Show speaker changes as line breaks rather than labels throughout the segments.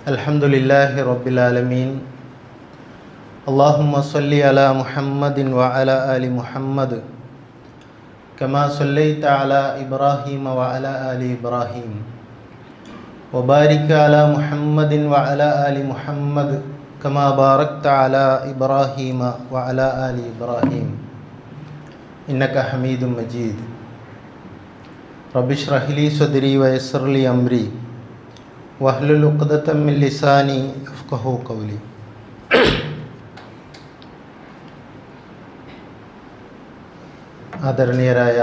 الحمد لله رب العالمين اللهم صل على محمد وعلى آل محمد كما صليت على إبراهيم وعلى آل إبراهيم وبارك على محمد وعلى آل محمد كما باركت على إبراهيم وعلى آل إبراهيم إنك حميد مجيد رب اشرح لي صدري ويسر لي أمري واحلل عقدة من لساني يفقه قولي ആദരണീയരായ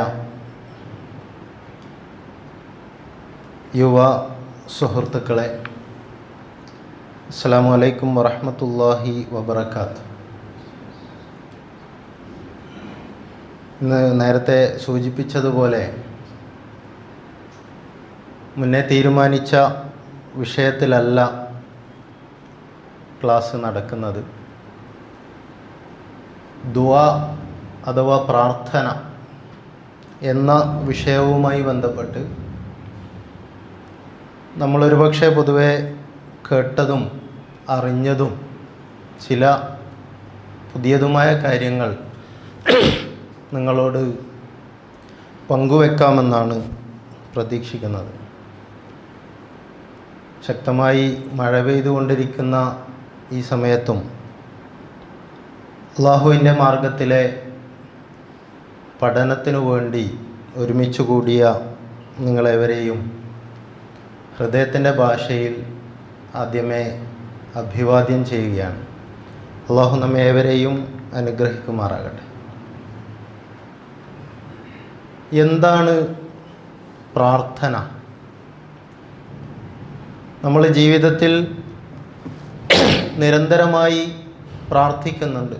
യുവ സുഹൃത്തുക്കളെ അസ്സാം വലൈക്കും വറഹമത്തല്ലാഹി വബർക്കാത്ത് ഇന്ന് നേരത്തെ സൂചിപ്പിച്ചതുപോലെ മുന്നേ തീരുമാനിച്ച വിഷയത്തിലല്ല ക്ലാസ് നടക്കുന്നത് ദുആ അഥവാ പ്രാർത്ഥന എന്ന വിഷയവുമായി ബന്ധപ്പെട്ട് നമ്മളൊരുപക്ഷെ പൊതുവെ കേട്ടതും അറിഞ്ഞതും ചില പുതിയതുമായ കാര്യങ്ങൾ നിങ്ങളോട് പങ്കുവെക്കാമെന്നാണ് പ്രതീക്ഷിക്കുന്നത് ശക്തമായി മഴ പെയ്തുകൊണ്ടിരിക്കുന്ന ഈ സമയത്തും അള്ളാഹുവിൻ്റെ മാർഗത്തിലെ പഠനത്തിനു വേണ്ടി ഒരുമിച്ച് കൂടിയ നിങ്ങളെവരെയും ഹൃദയത്തിൻ്റെ ഭാഷയിൽ ആദ്യമേ അഭിവാദ്യം ചെയ്യുകയാണ് അള്ളാഹു നമ്മെ ഏവരെയും അനുഗ്രഹിക്കുമാറാകട്ടെ എന്താണ് പ്രാർത്ഥന നമ്മൾ ജീവിതത്തിൽ നിരന്തരമായി പ്രാർത്ഥിക്കുന്നുണ്ട്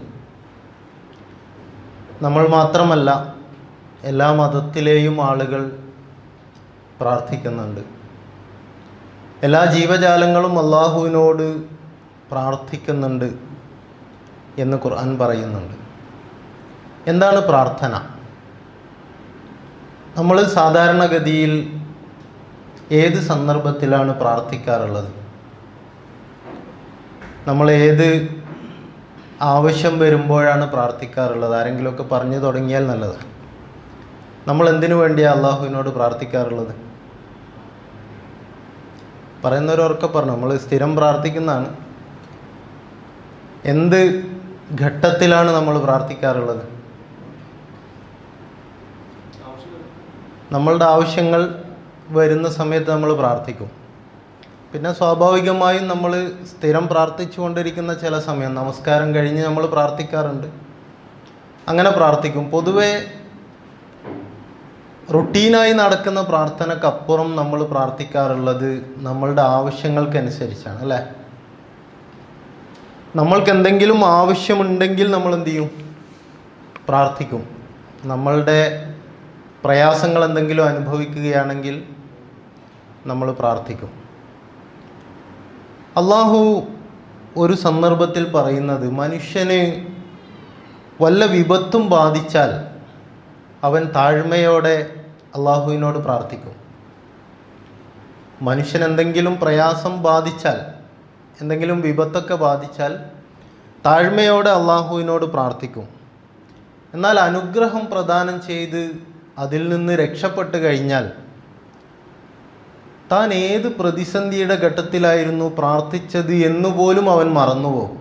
നമ്മൾ മാത്രമല്ല എല്ലാ മതത്തിലെയും ആളുകൾ പ്രാർത്ഥിക്കുന്നുണ്ട് എല്ലാ ജീവജാലങ്ങളും അള്ളാഹുവിനോട് പ്രാർത്ഥിക്കുന്നുണ്ട് എന്ന് ഖുർആൻ പറയുന്നുണ്ട് എന്താണ് പ്രാർത്ഥന നമ്മൾ സാധാരണഗതിയിൽ ഏത് സന്ദർഭത്തിലാണ് പ്രാർത്ഥിക്കാറുള്ളത് നമ്മൾ ഏത് ആവശ്യം വരുമ്പോഴാണ് പ്രാർത്ഥിക്കാറുള്ളത് ആരെങ്കിലുമൊക്കെ പറഞ്ഞു തുടങ്ങിയാൽ നല്ലതാണ് നമ്മൾ എന്തിനു വേണ്ടിയാണ് അള്ളാഹുവിനോട് പ്രാർത്ഥിക്കാറുള്ളത് പറയുന്നവരൊക്കെ പറഞ്ഞു നമ്മൾ സ്ഥിരം പ്രാർത്ഥിക്കുന്നതാണ് എന്ത് ഘട്ടത്തിലാണ് നമ്മൾ പ്രാർത്ഥിക്കാറുള്ളത് നമ്മളുടെ ആവശ്യങ്ങൾ വരുന്ന സമയത്ത് നമ്മൾ പ്രാർത്ഥിക്കും പിന്നെ സ്വാഭാവികമായും നമ്മൾ സ്ഥിരം പ്രാർത്ഥിച്ചു കൊണ്ടിരിക്കുന്ന ചില സമയം നമസ്കാരം കഴിഞ്ഞ് നമ്മൾ പ്രാർത്ഥിക്കാറുണ്ട് അങ്ങനെ പ്രാർത്ഥിക്കും പൊതുവെ റുട്ടീനായി നടക്കുന്ന പ്രാർത്ഥനക്കപ്പുറം നമ്മൾ പ്രാർത്ഥിക്കാറുള്ളത് നമ്മളുടെ ആവശ്യങ്ങൾക്കനുസരിച്ചാണ് അല്ലേ നമ്മൾക്ക് എന്തെങ്കിലും ആവശ്യമുണ്ടെങ്കിൽ നമ്മൾ എന്ത് ചെയ്യും പ്രാർത്ഥിക്കും നമ്മളുടെ പ്രയാസങ്ങൾ എന്തെങ്കിലും അനുഭവിക്കുകയാണെങ്കിൽ നമ്മൾ പ്രാർത്ഥിക്കും അള്ളാഹു ഒരു സന്ദർഭത്തിൽ പറയുന്നത് മനുഷ്യന് വല്ല വിപത്തും ബാധിച്ചാൽ അവൻ താഴ്മയോടെ അള്ളാഹുവിനോട് പ്രാർത്ഥിക്കും മനുഷ്യൻ എന്തെങ്കിലും പ്രയാസം ബാധിച്ചാൽ എന്തെങ്കിലും വിപത്തൊക്കെ ബാധിച്ചാൽ താഴ്മയോടെ അള്ളാഹുവിനോട് പ്രാർത്ഥിക്കും എന്നാൽ അനുഗ്രഹം പ്രദാനം ചെയ്ത് അതിൽ നിന്ന് രക്ഷപ്പെട്ട് കഴിഞ്ഞാൽ താൻ ഏത് പ്രതിസന്ധിയുടെ ഘട്ടത്തിലായിരുന്നു പ്രാർത്ഥിച്ചത് എന്നുപോലും അവൻ മറന്നുപോകും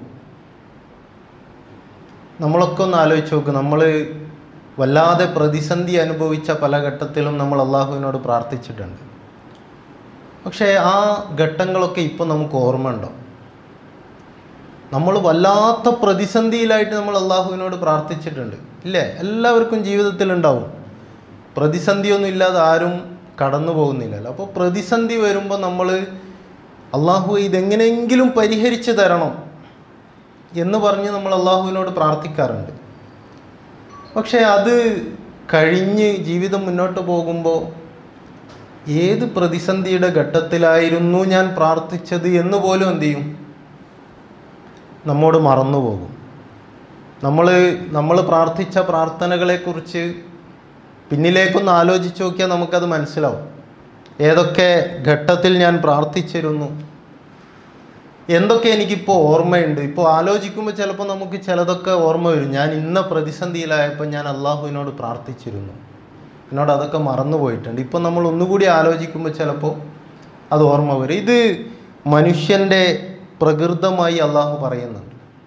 നമ്മളൊക്കെ ഒന്ന് ആലോചിച്ച് നോക്ക് നമ്മൾ വല്ലാതെ പ്രതിസന്ധി അനുഭവിച്ച പല ഘട്ടത്തിലും നമ്മൾ അള്ളാഹുവിനോട് പ്രാർത്ഥിച്ചിട്ടുണ്ട് പക്ഷേ ആ ഘട്ടങ്ങളൊക്കെ ഇപ്പോൾ നമുക്ക് ഓർമ്മ ഉണ്ടോ നമ്മൾ വല്ലാത്ത പ്രതിസന്ധിയിലായിട്ട് നമ്മൾ അള്ളാഹുവിനോട് പ്രാർത്ഥിച്ചിട്ടുണ്ട് ഇല്ലേ എല്ലാവർക്കും ജീവിതത്തിൽ ഉണ്ടാവും പ്രതിസന്ധിയൊന്നും ഇല്ലാതെ ആരും കടന്നു പോകുന്നില്ലല്ലോ അപ്പോൾ പ്രതിസന്ധി വരുമ്പോൾ നമ്മൾ അള്ളാഹു ഇതെങ്ങനെയെങ്കിലും പരിഹരിച്ച് തരണം എന്ന് പറഞ്ഞ് നമ്മൾ അള്ളാഹുവിനോട് പ്രാർത്ഥിക്കാറുണ്ട് പക്ഷേ അത് കഴിഞ്ഞ് ജീവിതം മുന്നോട്ട് പോകുമ്പോൾ ഏത് പ്രതിസന്ധിയുടെ ഘട്ടത്തിലായിരുന്നു ഞാൻ പ്രാർത്ഥിച്ചത് എന്ന് പോലും എന്ത് ചെയ്യും നമ്മോട് മറന്നുപോകും നമ്മൾ നമ്മൾ പ്രാർത്ഥിച്ച പ്രാർത്ഥനകളെക്കുറിച്ച് പിന്നിലേക്കൊന്ന് ആലോചിച്ച് നോക്കിയാൽ നമുക്കത് മനസ്സിലാവും ഏതൊക്കെ ഘട്ടത്തിൽ ഞാൻ പ്രാർത്ഥിച്ചിരുന്നു എന്തൊക്കെ എനിക്കിപ്പോൾ ഓർമ്മയുണ്ട് ഇപ്പോൾ ആലോചിക്കുമ്പോൾ ചിലപ്പോൾ നമുക്ക് ചിലതൊക്കെ ഓർമ്മ വരും ഞാൻ ഇന്ന പ്രതിസന്ധിയിലായപ്പോൾ ഞാൻ അള്ളാഹുവിനോട് പ്രാർത്ഥിച്ചിരുന്നു എന്നോട് അതൊക്കെ മറന്നു പോയിട്ടുണ്ട് ഇപ്പം നമ്മൾ ഒന്നുകൂടി ആലോചിക്കുമ്പോൾ ചിലപ്പോൾ അത് ഓർമ്മ വരും ഇത് മനുഷ്യൻ്റെ പ്രകൃതമായി അള്ളാഹു പറയുന്നുണ്ട്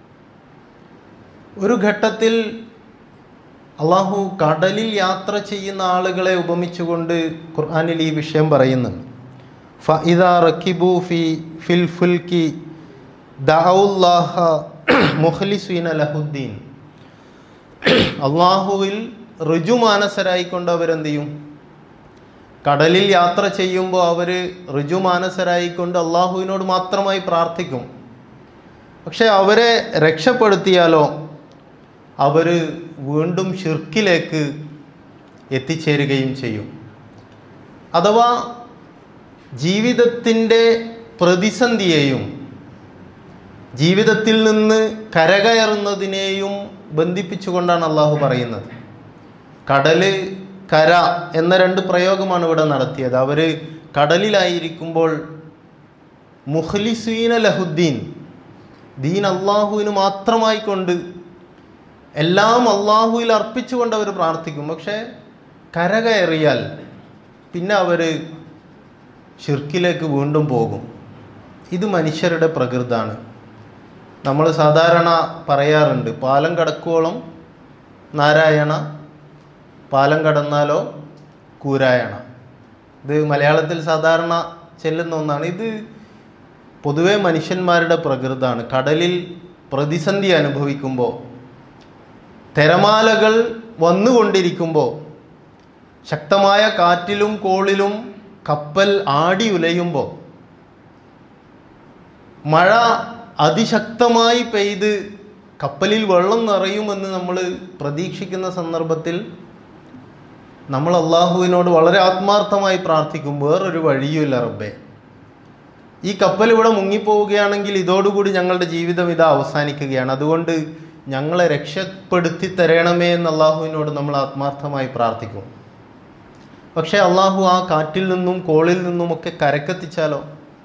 ഒരു ഘട്ടത്തിൽ അള്ളാഹു കടലിൽ യാത്ര ചെയ്യുന്ന ആളുകളെ ഉപമിച്ചുകൊണ്ട് ഖുർആനിൽ ഈ വിഷയം പറയുന്നുണ്ട് ഫഇദ റക്കിബു ഫി ഫിൽ ഫുൽക്കി ദൗല്ലാഹ മുഖ്ലിസുന ലഹുദ്ദീൻ അള്ളാഹുവിൽ ഋജുമാനസരായിക്കൊണ്ട് അവരെന്ത് ചെയ്യും കടലിൽ യാത്ര ചെയ്യുമ്പോൾ അവർ ഋജുമാനസരായിക്കൊണ്ട് അള്ളാഹുവിനോട് മാത്രമായി പ്രാർത്ഥിക്കും പക്ഷെ അവരെ രക്ഷപ്പെടുത്തിയാലോ അവർ വീണ്ടും ഷിർക്കിലേക്ക് എത്തിച്ചേരുകയും ചെയ്യും അഥവാ ജീവിതത്തിൻ്റെ പ്രതിസന്ധിയെയും ജീവിതത്തിൽ നിന്ന് കരകയറുന്നതിനെയും ബന്ധിപ്പിച്ചുകൊണ്ടാണ് അള്ളാഹു പറയുന്നത് കടല് കര എന്ന രണ്ട് പ്രയോഗമാണ് ഇവിടെ നടത്തിയത് അവർ കടലിലായിരിക്കുമ്പോൾ മുഖ്ലിസീന ലഹുദ്ദീൻ ദീൻ അള്ളാഹുവിന് മാത്രമായി കൊണ്ട് എല്ലാം അള്ളാഹുവിൽ അർപ്പിച്ചുകൊണ്ട് അവർ പ്രാർത്ഥിക്കും പക്ഷേ കരകയറിയാൽ പിന്നെ അവർ ഷിർക്കിലേക്ക് വീണ്ടും പോകും ഇത് മനുഷ്യരുടെ പ്രകൃതാണ് നമ്മൾ സാധാരണ പറയാറുണ്ട് പാലം കടക്കുവോളം നാരായണ പാലം കടന്നാലോ കൂരായണ ഇത് മലയാളത്തിൽ സാധാരണ ചെല്ലുന്ന ഒന്നാണ് ഇത് പൊതുവെ മനുഷ്യന്മാരുടെ പ്രകൃതാണ് കടലിൽ പ്രതിസന്ധി അനുഭവിക്കുമ്പോൾ തിരമാലകൾ വന്നുകൊണ്ടിരിക്കുമ്പോൾ ശക്തമായ കാറ്റിലും കോളിലും കപ്പൽ ആടി ഉലയുമ്പോൾ മഴ അതിശക്തമായി പെയ്ത് കപ്പലിൽ വെള്ളം നിറയുമെന്ന് നമ്മൾ പ്രതീക്ഷിക്കുന്ന സന്ദർഭത്തിൽ നമ്മൾ അള്ളാഹുവിനോട് വളരെ ആത്മാർത്ഥമായി പ്രാർത്ഥിക്കും വേറൊരു വഴിയുമില്ല റബ്ബേ ഈ കപ്പൽ ഇവിടെ മുങ്ങിപ്പോവുകയാണെങ്കിൽ ഇതോടുകൂടി ഞങ്ങളുടെ ജീവിതം ഇതാ അവസാനിക്കുകയാണ് അതുകൊണ്ട് ഞങ്ങളെ രക്ഷപ്പെടുത്തി തരണമേ എന്ന് അള്ളാഹുവിനോട് നമ്മൾ ആത്മാർത്ഥമായി പ്രാർത്ഥിക്കും പക്ഷേ അള്ളാഹു ആ കാറ്റിൽ നിന്നും കോളിൽ നിന്നുമൊക്കെ കരക്കെത്തിച്ചാലോ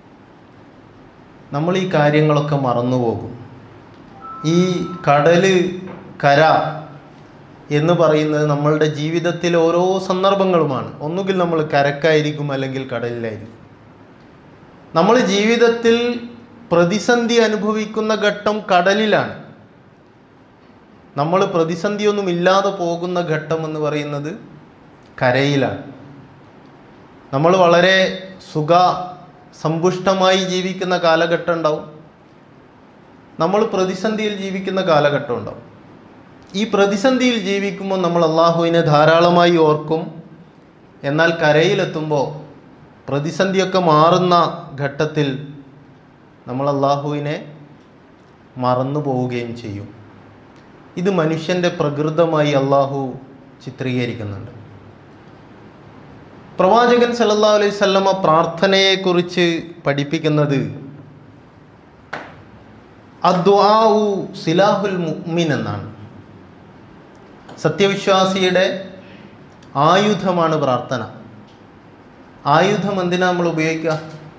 നമ്മൾ ഈ കാര്യങ്ങളൊക്കെ മറന്നുപോകും ഈ കടല് കര എന്ന് പറയുന്നത് നമ്മളുടെ ജീവിതത്തിലെ ഓരോ സന്ദർഭങ്ങളുമാണ് ഒന്നുകിൽ നമ്മൾ കരക്കായിരിക്കും അല്ലെങ്കിൽ കടലിലായിരിക്കും നമ്മൾ ജീവിതത്തിൽ പ്രതിസന്ധി അനുഭവിക്കുന്ന ഘട്ടം കടലിലാണ് നമ്മൾ പ്രതിസന്ധിയൊന്നും ഇല്ലാതെ പോകുന്ന ഘട്ടം എന്ന് പറയുന്നത് കരയിലാണ് നമ്മൾ വളരെ സുഖ സമ്പുഷ്ടമായി ജീവിക്കുന്ന കാലഘട്ടം ഉണ്ടാവും നമ്മൾ പ്രതിസന്ധിയിൽ ജീവിക്കുന്ന കാലഘട്ടം ഉണ്ടാവും ഈ പ്രതിസന്ധിയിൽ ജീവിക്കുമ്പോൾ നമ്മൾ അള്ളാഹുവിനെ ധാരാളമായി ഓർക്കും എന്നാൽ കരയിലെത്തുമ്പോൾ പ്രതിസന്ധിയൊക്കെ മാറുന്ന ഘട്ടത്തിൽ നമ്മൾ അള്ളാഹുവിനെ മറന്നു പോവുകയും ചെയ്യും ഇത് മനുഷ്യൻ്റെ പ്രകൃതമായി അള്ളാഹു ചിത്രീകരിക്കുന്നുണ്ട് പ്രവാചകൻ സല്ലല്ലാഹു അലൈഹി വസല്ലമ പ്രാർത്ഥനയെക്കുറിച്ച് പഠിപ്പിക്കുന്നത് അദ്വാഉ സിലാഹുൽ മുഅ്മിൻ എന്നാണ് സത്യവിശ്വാസിയുടെ ആയുധമാണ് പ്രാർത്ഥന ആയുധം എന്തിനാ നമ്മൾ ഉപയോഗിക്കുക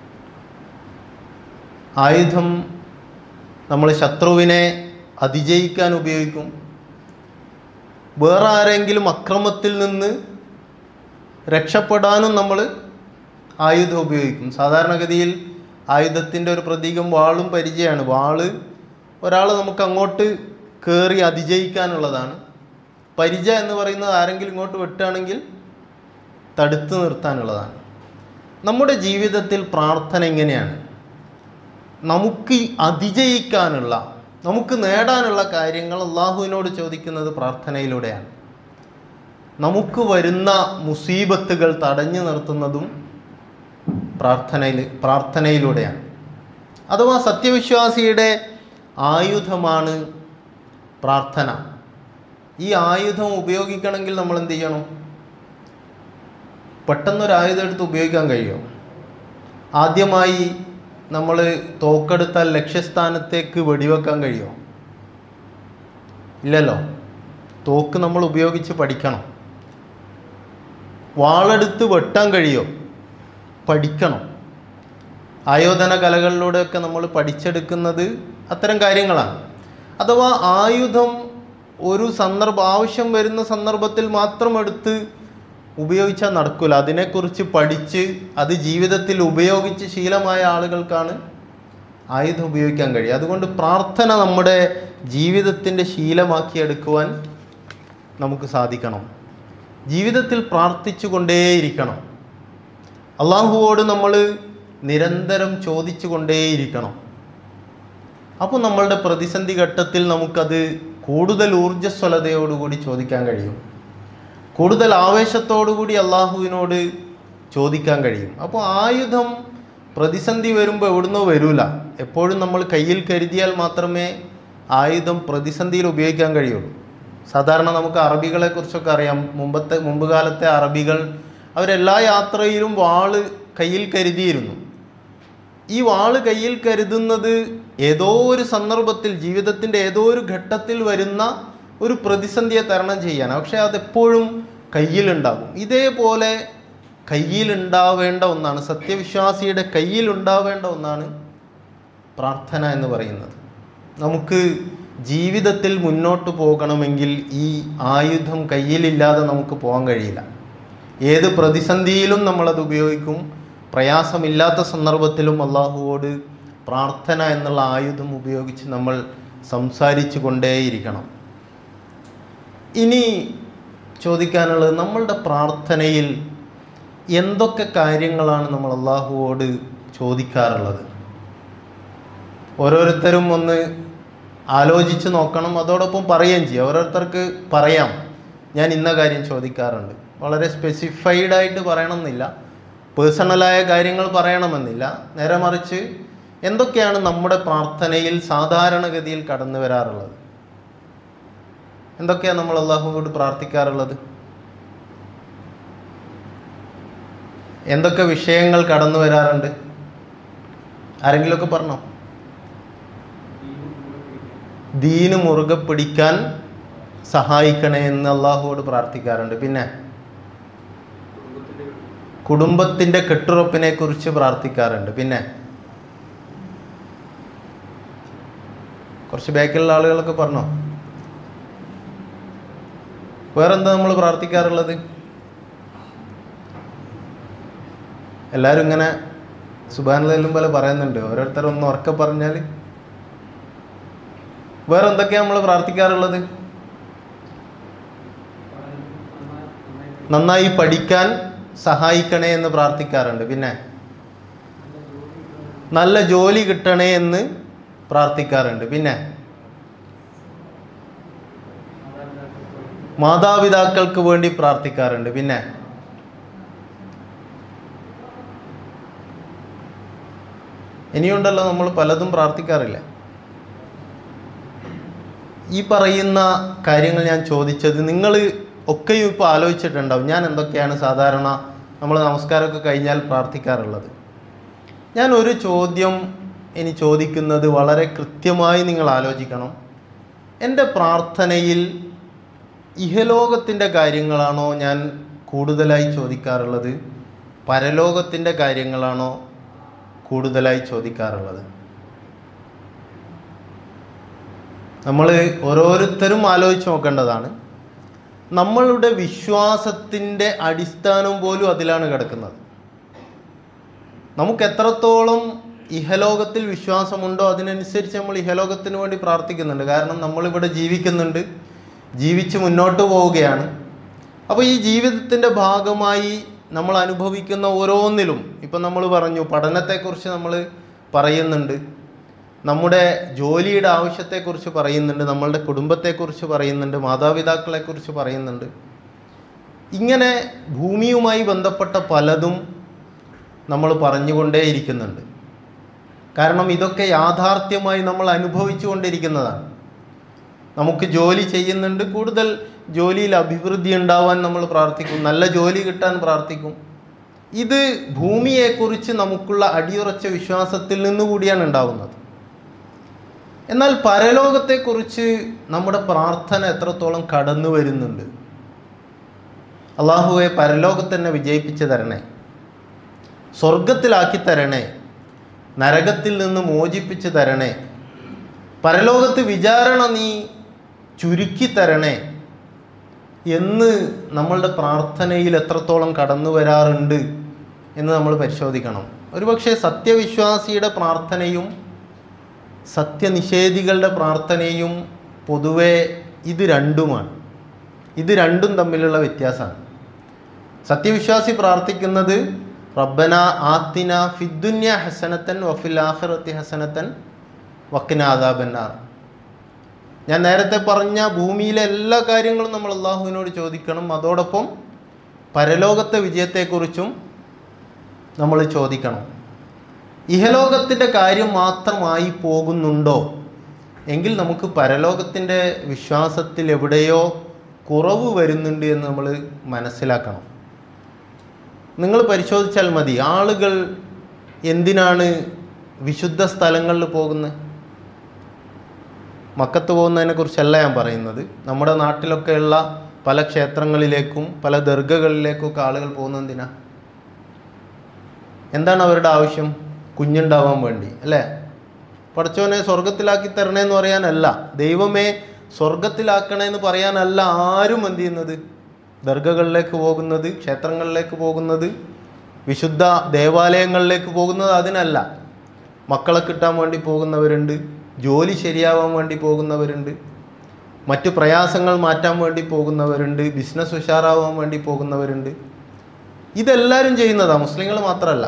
ആയുധം നമ്മൾ ശത്രുവിനെ അതിജയിക്കാൻ ഉപയോഗിക്കും വേറെ ആരെങ്കിലും അക്രമത്തിൽ നിന്ന് രക്ഷപ്പെടാനും നമ്മൾ ആയുധം ഉപയോഗിക്കും സാധാരണഗതിയിൽ ആയുധത്തിൻ്റെ ഒരു പ്രതീകം വാളും പരിചയമാണ് വാള് ഒരാൾ നമുക്ക് അങ്ങോട്ട് കയറി അതിജയിക്കാനുള്ളതാണ് പരിച എന്ന് പറയുന്നത് ആരെങ്കിലും ഇങ്ങോട്ട് വെട്ടുകയാണെങ്കിൽ തടുത്തു നിർത്താനുള്ളതാണ് നമ്മുടെ ജീവിതത്തിൽ പ്രാർത്ഥന ഇങ്ങനെയാണ് നമുക്ക് അതിജയിക്കാനുള്ള നമുക്ക് നേടാനുള്ള കാര്യങ്ങൾ അള്ളാഹുവിനോട് ചോദിക്കുന്നത് പ്രാർത്ഥനയിലൂടെയാണ് നമുക്ക് വരുന്ന മുസീബത്തുകൾ തടഞ്ഞു നിർത്തുന്നതും പ്രാർത്ഥനയിൽ പ്രാർത്ഥനയിലൂടെയാണ് അഥവാ സത്യവിശ്വാസിയുടെ ആയുധമാണ് പ്രാർത്ഥന ഈ ആയുധം ഉപയോഗിക്കണമെങ്കിൽ നമ്മൾ എന്ത് ചെയ്യണം പെട്ടെന്നൊരു ആയുധം എടുത്ത് ഉപയോഗിക്കാൻ കഴിയുമോ ആദ്യമായി നമ്മൾ തോക്കെടുത്താൽ ലക്ഷ്യസ്ഥാനത്തേക്ക് വെടിവെക്കാൻ കഴിയുമോ ഇല്ലല്ലോ തോക്ക് നമ്മൾ ഉപയോഗിച്ച് പഠിക്കണം വാളെടുത്ത് വെട്ടാൻ കഴിയോ പഠിക്കണം ആയോധന കലകളിലൂടെയൊക്കെ നമ്മൾ പഠിച്ചെടുക്കുന്നത് അത്തരം കാര്യങ്ങളാണ് അഥവാ ആയുധം ഒരു സന്ദർഭം ആവശ്യം വരുന്ന സന്ദർഭത്തിൽ മാത്രം എടുത്ത് ഉപയോഗിച്ചാൽ നടക്കില്ല അതിനെക്കുറിച്ച് പഠിച്ച് അത് ജീവിതത്തിൽ ഉപയോഗിച്ച് ശീലമായ ആളുകൾക്കാണ് ആയുധം ഉപയോഗിക്കാൻ കഴിയും അതുകൊണ്ട് പ്രാർത്ഥന നമ്മുടെ ജീവിതത്തിൻ്റെ ശീലമാക്കിയെടുക്കുവാൻ നമുക്ക് സാധിക്കണം ജീവിതത്തിൽ പ്രാർത്ഥിച്ചു കൊണ്ടേയിരിക്കണം അള്ളാഹുവോട് നമ്മൾ നിരന്തരം ചോദിച്ചു കൊണ്ടേയിരിക്കണം അപ്പോൾ നമ്മളുടെ പ്രതിസന്ധി ഘട്ടത്തിൽ നമുക്കത് കൂടുതൽ ഊർജ്ജസ്വലതയോടുകൂടി ചോദിക്കാൻ കഴിയും കൂടുതൽ ആവേശത്തോടുകൂടി അള്ളാഹുവിനോട് ചോദിക്കാൻ കഴിയും അപ്പോൾ ആയുധം പ്രതിസന്ധി വരുമ്പോൾ എവിടുന്നോ വരൂല എപ്പോഴും നമ്മൾ കയ്യിൽ കരുതിയാൽ മാത്രമേ ആയുധം പ്രതിസന്ധിയിൽ ഉപയോഗിക്കാൻ കഴിയുള്ളൂ സാധാരണ നമുക്ക് അറബികളെ കുറിച്ചൊക്കെ അറിയാം മുമ്പത്തെ മുമ്പ് കാലത്തെ അറബികൾ അവരെല്ലാ യാത്രയിലും വാള് കയ്യിൽ കരുതിയിരുന്നു ഈ വാള് കയ്യിൽ കരുതുന്നത് ഏതോ ഒരു സന്ദർഭത്തിൽ ജീവിതത്തിൻ്റെ ഏതോ ഒരു ഘട്ടത്തിൽ വരുന്ന ഒരു പ്രതിസന്ധിയെ തരണം ചെയ്യാനാണ് പക്ഷേ അതെപ്പോഴും കയ്യിലുണ്ടാകും ഇതേപോലെ കയ്യിലുണ്ടാവേണ്ട ഒന്നാണ് സത്യവിശ്വാസിയുടെ കയ്യിലുണ്ടാവേണ്ട ഒന്നാണ് പ്രാർത്ഥന എന്ന് പറയുന്നത് നമുക്ക് ജീവിതത്തിൽ മുന്നോട്ട് പോകണമെങ്കിൽ ഈ ആയുധം കയ്യിലില്ലാതെ നമുക്ക് പോകാൻ കഴിയില്ല ഏത് പ്രതിസന്ധിയിലും നമ്മളത് ഉപയോഗിക്കും പ്രയാസമില്ലാത്ത സന്ദർഭത്തിലും അള്ളാഹുവോട് പ്രാർത്ഥന എന്നുള്ള ആയുധം ഉപയോഗിച്ച് നമ്മൾ സംസാരിച്ചു കൊണ്ടേയിരിക്കണം ഇനി ചോദിക്കാനുള്ളത് നമ്മളുടെ പ്രാർത്ഥനയിൽ എന്തൊക്കെ കാര്യങ്ങളാണ് നമ്മൾ അള്ളാഹുവോട് ചോദിക്കാറുള്ളത് ഓരോരുത്തരും ഒന്ന് ആലോചിച്ച് നോക്കണം അതോടൊപ്പം പറയുകയും ചെയ്യും ഓരോരുത്തർക്ക് പറയാം ഞാൻ ഇന്ന കാര്യം ചോദിക്കാറുണ്ട് വളരെ സ്പെസിഫൈഡ് ആയിട്ട് പറയണമെന്നില്ല പേഴ്സണലായ കാര്യങ്ങൾ പറയണമെന്നില്ല നേരെ മറിച്ച് എന്തൊക്കെയാണ് നമ്മുടെ പ്രാർത്ഥനയിൽ സാധാരണഗതിയിൽ കടന്നു വരാറുള്ളത് എന്തൊക്കെയാണ് നമ്മൾ അള്ളാഹുവോട് പ്രാർത്ഥിക്കാറുള്ളത് എന്തൊക്കെ വിഷയങ്ങൾ കടന്നു വരാറുണ്ട് ആരെങ്കിലുമൊക്കെ പറഞ്ഞോ ദീന് മുറുകെ പിടിക്കാൻ സഹായിക്കണേ എന്ന് അള്ളാഹുവോട് പ്രാർത്ഥിക്കാറുണ്ട് പിന്നെ കുടുംബത്തിൻ്റെ കെട്ടുറപ്പിനെ കുറിച്ച് പ്രാർത്ഥിക്കാറുണ്ട് പിന്നെ കുറച്ച് ബാക്കിലുള്ള ആളുകളൊക്കെ പറഞ്ഞോ വേറെന്താ നമ്മൾ പ്രാർത്ഥിക്കാറുള്ളത് എല്ലാവരും ഇങ്ങനെ സുബാനെല്ലാം പോലെ പറയുന്നുണ്ട് ഓരോരുത്തർ ഒന്ന് ഉറക്കെ പറഞ്ഞാൽ വേറെ എന്തൊക്കെയാണ് നമ്മൾ പ്രാർത്ഥിക്കാറുള്ളത് നന്നായി പഠിക്കാൻ സഹായിക്കണേ എന്ന് പ്രാർത്ഥിക്കാറുണ്ട് പിന്നെ നല്ല ജോലി കിട്ടണേ എന്ന് പ്രാർത്ഥിക്കാറുണ്ട് പിന്നെ മാതാപിതാക്കൾക്ക് വേണ്ടി പ്രാർത്ഥിക്കാറുണ്ട് പിന്നെ ഇനിയുണ്ടല്ലോ നമ്മൾ പലതും പ്രാർത്ഥിക്കാറില്ല ഈ പറയുന്ന കാര്യങ്ങൾ ഞാൻ ചോദിച്ചത് നിങ്ങൾ ഒക്കെയും ഇപ്പോൾ ആലോചിച്ചിട്ടുണ്ടാവും ഞാൻ എന്തൊക്കെയാണ് സാധാരണ നമ്മൾ നമസ്കാരമൊക്കെ കഴിഞ്ഞാൽ പ്രാർത്ഥിക്കാറുള്ളത് ഞാൻ ഒരു ചോദ്യം ഇനി ചോദിക്കുന്നത് വളരെ കൃത്യമായി നിങ്ങൾ ആലോചിക്കണം എൻ്റെ പ്രാർത്ഥനയിൽ ഇഹലോകത്തിൻ്റെ കാര്യങ്ങളാണോ ഞാൻ കൂടുതലായി ചോദിക്കാറുള്ളത് പരലോകത്തിൻ്റെ കാര്യങ്ങളാണോ കൂടുതലായി ചോദിക്കാറുള്ളത് നമ്മൾ ഓരോരുത്തരും ആലോചിച്ച് നോക്കേണ്ടതാണ് നമ്മളുടെ വിശ്വാസത്തിൻ്റെ അടിസ്ഥാനം പോലും അതിലാണ് കിടക്കുന്നത് നമുക്ക് എത്രത്തോളം ഇഹലോകത്തിൽ വിശ്വാസമുണ്ടോ അതിനനുസരിച്ച് നമ്മൾ ഇഹലോകത്തിന് വേണ്ടി പ്രാർത്ഥിക്കുന്നുണ്ട് കാരണം നമ്മളിവിടെ ജീവിക്കുന്നുണ്ട് ജീവിച്ച് മുന്നോട്ട് പോവുകയാണ് അപ്പോൾ ഈ ജീവിതത്തിൻ്റെ ഭാഗമായി നമ്മൾ അനുഭവിക്കുന്ന ഓരോന്നിലും ഇപ്പം നമ്മൾ പറഞ്ഞു പഠനത്തെക്കുറിച്ച് നമ്മൾ പറയുന്നുണ്ട് നമ്മുടെ ജോലിയുടെ ആവശ്യത്തെക്കുറിച്ച് പറയുന്നുണ്ട് നമ്മളുടെ കുടുംബത്തെക്കുറിച്ച് പറയുന്നുണ്ട് മാതാപിതാക്കളെക്കുറിച്ച് പറയുന്നുണ്ട് ഇങ്ങനെ ഭൂമിയുമായി ബന്ധപ്പെട്ട പലതും നമ്മൾ പറഞ്ഞുകൊണ്ടേയിരിക്കുന്നുണ്ട് കാരണം ഇതൊക്കെ യാഥാർത്ഥ്യമായി നമ്മൾ അനുഭവിച്ചു കൊണ്ടിരിക്കുന്നതാണ് നമുക്ക് ജോലി ചെയ്യുന്നുണ്ട് കൂടുതൽ ജോലിയിൽ അഭിവൃദ്ധി ഉണ്ടാവാൻ നമ്മൾ പ്രാർത്ഥിക്കും നല്ല ജോലി കിട്ടാൻ പ്രാർത്ഥിക്കും ഇത് ഭൂമിയെക്കുറിച്ച് നമുക്കുള്ള അടിയുറച്ച വിശ്വാസത്തിൽ നിന്നുകൂടിയാണ് ഉണ്ടാവുന്നത് എന്നാൽ പരലോകത്തെക്കുറിച്ച് നമ്മുടെ പ്രാർത്ഥന എത്രത്തോളം കടന്നു വരുന്നുണ്ട് അള്ളാഹുവെ പരലോകത്ത് തന്നെ വിജയിപ്പിച്ച് തരണേ സ്വർഗത്തിലാക്കി തരണേ നരകത്തിൽ നിന്ന് മോചിപ്പിച്ച് തരണേ പരലോകത്ത് വിചാരണ നീ ചുരുക്കി തരണേ എന്ന് നമ്മളുടെ പ്രാർത്ഥനയിൽ എത്രത്തോളം കടന്നു വരാറുണ്ട് എന്ന് നമ്മൾ പരിശോധിക്കണം ഒരുപക്ഷെ സത്യവിശ്വാസിയുടെ പ്രാർത്ഥനയും സത്യനിഷേധികളുടെ പ്രാർത്ഥനയും പൊതുവെ ഇത് രണ്ടുമാണ് ഇത് രണ്ടും തമ്മിലുള്ള വ്യത്യാസമാണ് സത്യവിശ്വാസി പ്രാർത്ഥിക്കുന്നത് റബ്ബന ആത്തിന ഫിദ്ദുന്യ ഹസനത്തൻ വഫിൽ ആഖിറത്തി ഹസനത്തൻ വക്കിന ആദാബന്നാർ ഞാൻ നേരത്തെ പറഞ്ഞ ഭൂമിയിലെ എല്ലാ കാര്യങ്ങളും നമ്മൾ അള്ളാഹുവിനോട് ചോദിക്കണം അതോടൊപ്പം പരലോകത്തെ വിജയത്തെക്കുറിച്ചും നമ്മൾ ചോദിക്കണം ഇഹലോകത്തിൻ്റെ കാര്യം മാത്രമായി പോകുന്നുണ്ടോ എങ്കിൽ നമുക്ക് പരലോകത്തിൻ്റെ വിശ്വാസത്തിൽ എവിടെയോ കുറവ് വരുന്നുണ്ട് എന്ന് നമ്മൾ മനസ്സിലാക്കണം നിങ്ങൾ പരിശോധിച്ചാൽ മതി ആളുകൾ എന്തിനാണ് വിശുദ്ധ സ്ഥലങ്ങളിൽ പോകുന്നത് മക്കത്ത് പോകുന്നതിനെ കുറിച്ചല്ല ഞാൻ പറയുന്നത് നമ്മുടെ നാട്ടിലൊക്കെയുള്ള പല ക്ഷേത്രങ്ങളിലേക്കും പല ദർഗകളിലേക്കും ആളുകൾ പോകുന്നത് എന്തിനാ എന്താണ് അവരുടെ ആവശ്യം കുഞ്ഞുണ്ടാവാൻ വേണ്ടി അല്ലേ പഠിച്ചവനെ സ്വർഗത്തിലാക്കി തരണേ എന്ന് പറയാനല്ല ദൈവമേ സ്വർഗത്തിലാക്കണേ എന്ന് പറയാനല്ല ആരും എന്ത് ചെയ്യുന്നത് ദർഗകളിലേക്ക് പോകുന്നത് ക്ഷേത്രങ്ങളിലേക്ക് പോകുന്നത് വിശുദ്ധ ദേവാലയങ്ങളിലേക്ക് പോകുന്നത് അതിനല്ല മക്കളെ കിട്ടാൻ വേണ്ടി പോകുന്നവരുണ്ട് ജോലി ശരിയാവാൻ വേണ്ടി പോകുന്നവരുണ്ട് മറ്റു പ്രയാസങ്ങൾ മാറ്റാൻ വേണ്ടി പോകുന്നവരുണ്ട് ബിസിനസ് ഉഷാറാവാൻ വേണ്ടി പോകുന്നവരുണ്ട് ഇതെല്ലാവരും ചെയ്യുന്നതാണ് മുസ്ലിങ്ങൾ മാത്രമല്ല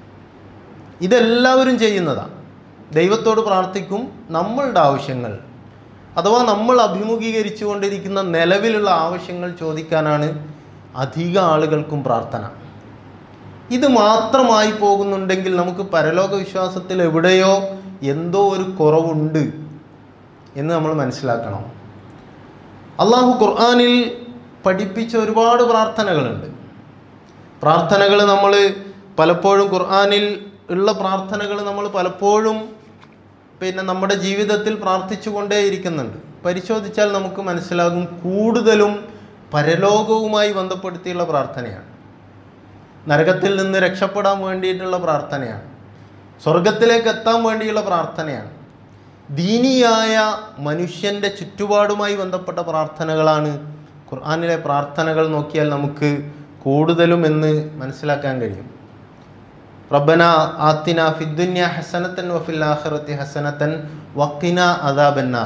ഇതെല്ലാവരും ചെയ്യുന്നതാണ് ദൈവത്തോട് പ്രാർത്ഥിക്കും നമ്മളുടെ ആവശ്യങ്ങൾ അഥവാ നമ്മൾ അഭിമുഖീകരിച്ചു കൊണ്ടിരിക്കുന്ന നിലവിലുള്ള ആവശ്യങ്ങൾ ചോദിക്കാനാണ് അധിക ആളുകൾക്കും പ്രാർത്ഥന ഇത് മാത്രമായി പോകുന്നുണ്ടെങ്കിൽ നമുക്ക് പരലോക വിശ്വാസത്തിൽ എവിടെയോ എന്തോ ഒരു കുറവുണ്ട് എന്ന് നമ്മൾ മനസ്സിലാക്കണം അള്ളാഹു ഖുർആാനിൽ പഠിപ്പിച്ച ഒരുപാട് പ്രാർത്ഥനകളുണ്ട് പ്രാർത്ഥനകൾ നമ്മൾ പലപ്പോഴും ഖുർആാനിൽ ഉള്ള പ്രാർത്ഥനകൾ നമ്മൾ പലപ്പോഴും പിന്നെ നമ്മുടെ ജീവിതത്തിൽ പ്രാർത്ഥിച്ചു കൊണ്ടേയിരിക്കുന്നുണ്ട് പരിശോധിച്ചാൽ നമുക്ക് മനസ്സിലാകും കൂടുതലും പരലോകവുമായി ബന്ധപ്പെടുത്തിയുള്ള പ്രാർത്ഥനയാണ് നരകത്തിൽ നിന്ന് രക്ഷപ്പെടാൻ വേണ്ടിയിട്ടുള്ള പ്രാർത്ഥനയാണ് സ്വർഗത്തിലേക്ക് എത്താൻ വേണ്ടിയുള്ള പ്രാർത്ഥനയാണ് ദീനിയായ മനുഷ്യൻ്റെ ചുറ്റുപാടുമായി ബന്ധപ്പെട്ട പ്രാർത്ഥനകളാണ് ഖുർആാനിലെ പ്രാർത്ഥനകൾ നോക്കിയാൽ നമുക്ക് കൂടുതലും എന്ന് മനസ്സിലാക്കാൻ കഴിയും റബ്ബന ആത്തിന ഫിദ്ദുന്യ ഹസനത്തൻ വഫിൽ ആഖിറത്തി ഹസനത്തൻ വക്കിന അദാബന്നാർ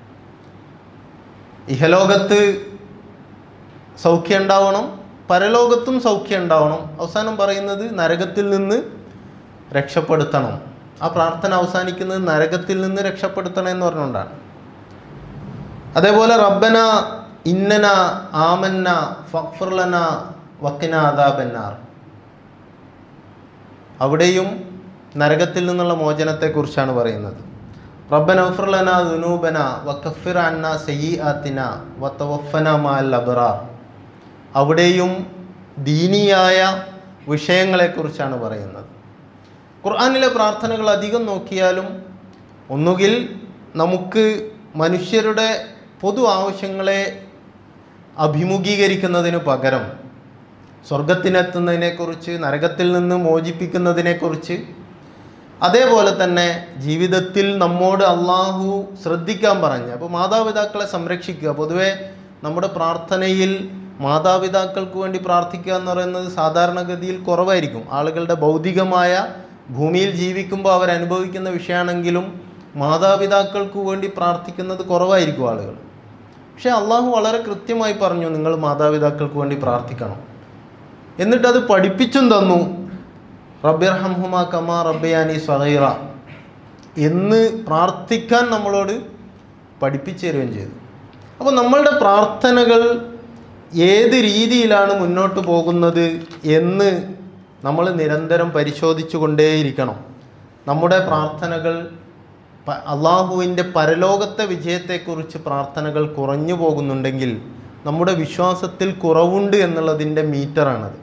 ഇഹലോകത്ത് സൗഖ്യം ഉണ്ടാവണം പരലോകത്തും സൗഖ്യം ഉണ്ടാവണം അവസാനം പറയുന്നത് നരകത്തിൽ നിന്ന് രക്ഷപ്പെടുത്തണം ആ പ്രാർത്ഥന അവസാനിക്കുന്നത് നരകത്തിൽ നിന്ന് രക്ഷപ്പെടുത്തണം എന്ന് പറഞ്ഞുകൊണ്ടാണ് അതേപോലെ റബ്ബന ഇന്നന ആമന്ന ഫക്ഫുർലന വക്കിന അദാബന്നാർ അവിടെയും നരകത്തിൽ നിന്നുള്ള മോചനത്തെക്കുറിച്ചാണ് പറയുന്നത് റബ്ബന ഉഫർലന ദുനൂബന വക്കഫിർ അന്ന സയ്യി ആത്തിന വത്തവഫന മാൽ അബറാർ അവിടെയും ദീനിയായ വിഷയങ്ങളെക്കുറിച്ചാണ് പറയുന്നത് ഖുർആാനിലെ പ്രാർത്ഥനകൾ അധികം നോക്കിയാലും ഒന്നുകിൽ നമുക്ക് മനുഷ്യരുടെ പൊതു ആവശ്യങ്ങളെ അഭിമുഖീകരിക്കുന്നതിന് പകരം സ്വർഗത്തിനെത്തുന്നതിനെക്കുറിച്ച് നരകത്തിൽ നിന്ന് മോചിപ്പിക്കുന്നതിനെക്കുറിച്ച് അതേപോലെ തന്നെ ജീവിതത്തിൽ നമ്മോട് അള്ളാഹു ശ്രദ്ധിക്കാൻ പറഞ്ഞ് അപ്പോൾ മാതാപിതാക്കളെ സംരക്ഷിക്കുക പൊതുവേ നമ്മുടെ പ്രാർത്ഥനയിൽ മാതാപിതാക്കൾക്ക് വേണ്ടി പ്രാർത്ഥിക്കുക എന്ന് പറയുന്നത് സാധാരണഗതിയിൽ കുറവായിരിക്കും ആളുകളുടെ ഭൗതികമായ ഭൂമിയിൽ ജീവിക്കുമ്പോൾ അവരനുഭവിക്കുന്ന വിഷയമാണെങ്കിലും മാതാപിതാക്കൾക്ക് വേണ്ടി പ്രാർത്ഥിക്കുന്നത് കുറവായിരിക്കും ആളുകൾ പക്ഷേ അള്ളാഹു വളരെ കൃത്യമായി പറഞ്ഞു നിങ്ങൾ മാതാപിതാക്കൾക്ക് വേണ്ടി പ്രാർത്ഥിക്കണം എന്നിട്ടത് പഠിപ്പിച്ചും തന്നു റബ്ബിർഹംഹുമ കമാ റബ്ബയാനി സ്വഹൈറ എന്ന് പ്രാർത്ഥിക്കാൻ നമ്മളോട് പഠിപ്പിച്ചു തരുകയും ചെയ്തു അപ്പോൾ നമ്മളുടെ പ്രാർത്ഥനകൾ ഏത് രീതിയിലാണ് മുന്നോട്ട് പോകുന്നത് എന്ന് നമ്മൾ നിരന്തരം പരിശോധിച്ചു കൊണ്ടേയിരിക്കണം നമ്മുടെ പ്രാർത്ഥനകൾ പ- അള്ളാഹുവിൻ്റെ പരലോകത്തെ വിജയത്തെക്കുറിച്ച് പ്രാർത്ഥനകൾ കുറഞ്ഞു പോകുന്നുണ്ടെങ്കിൽ നമ്മുടെ വിശ്വാസത്തിൽ കുറവുണ്ട് എന്നുള്ളതിൻ്റെ മീറ്ററാണത്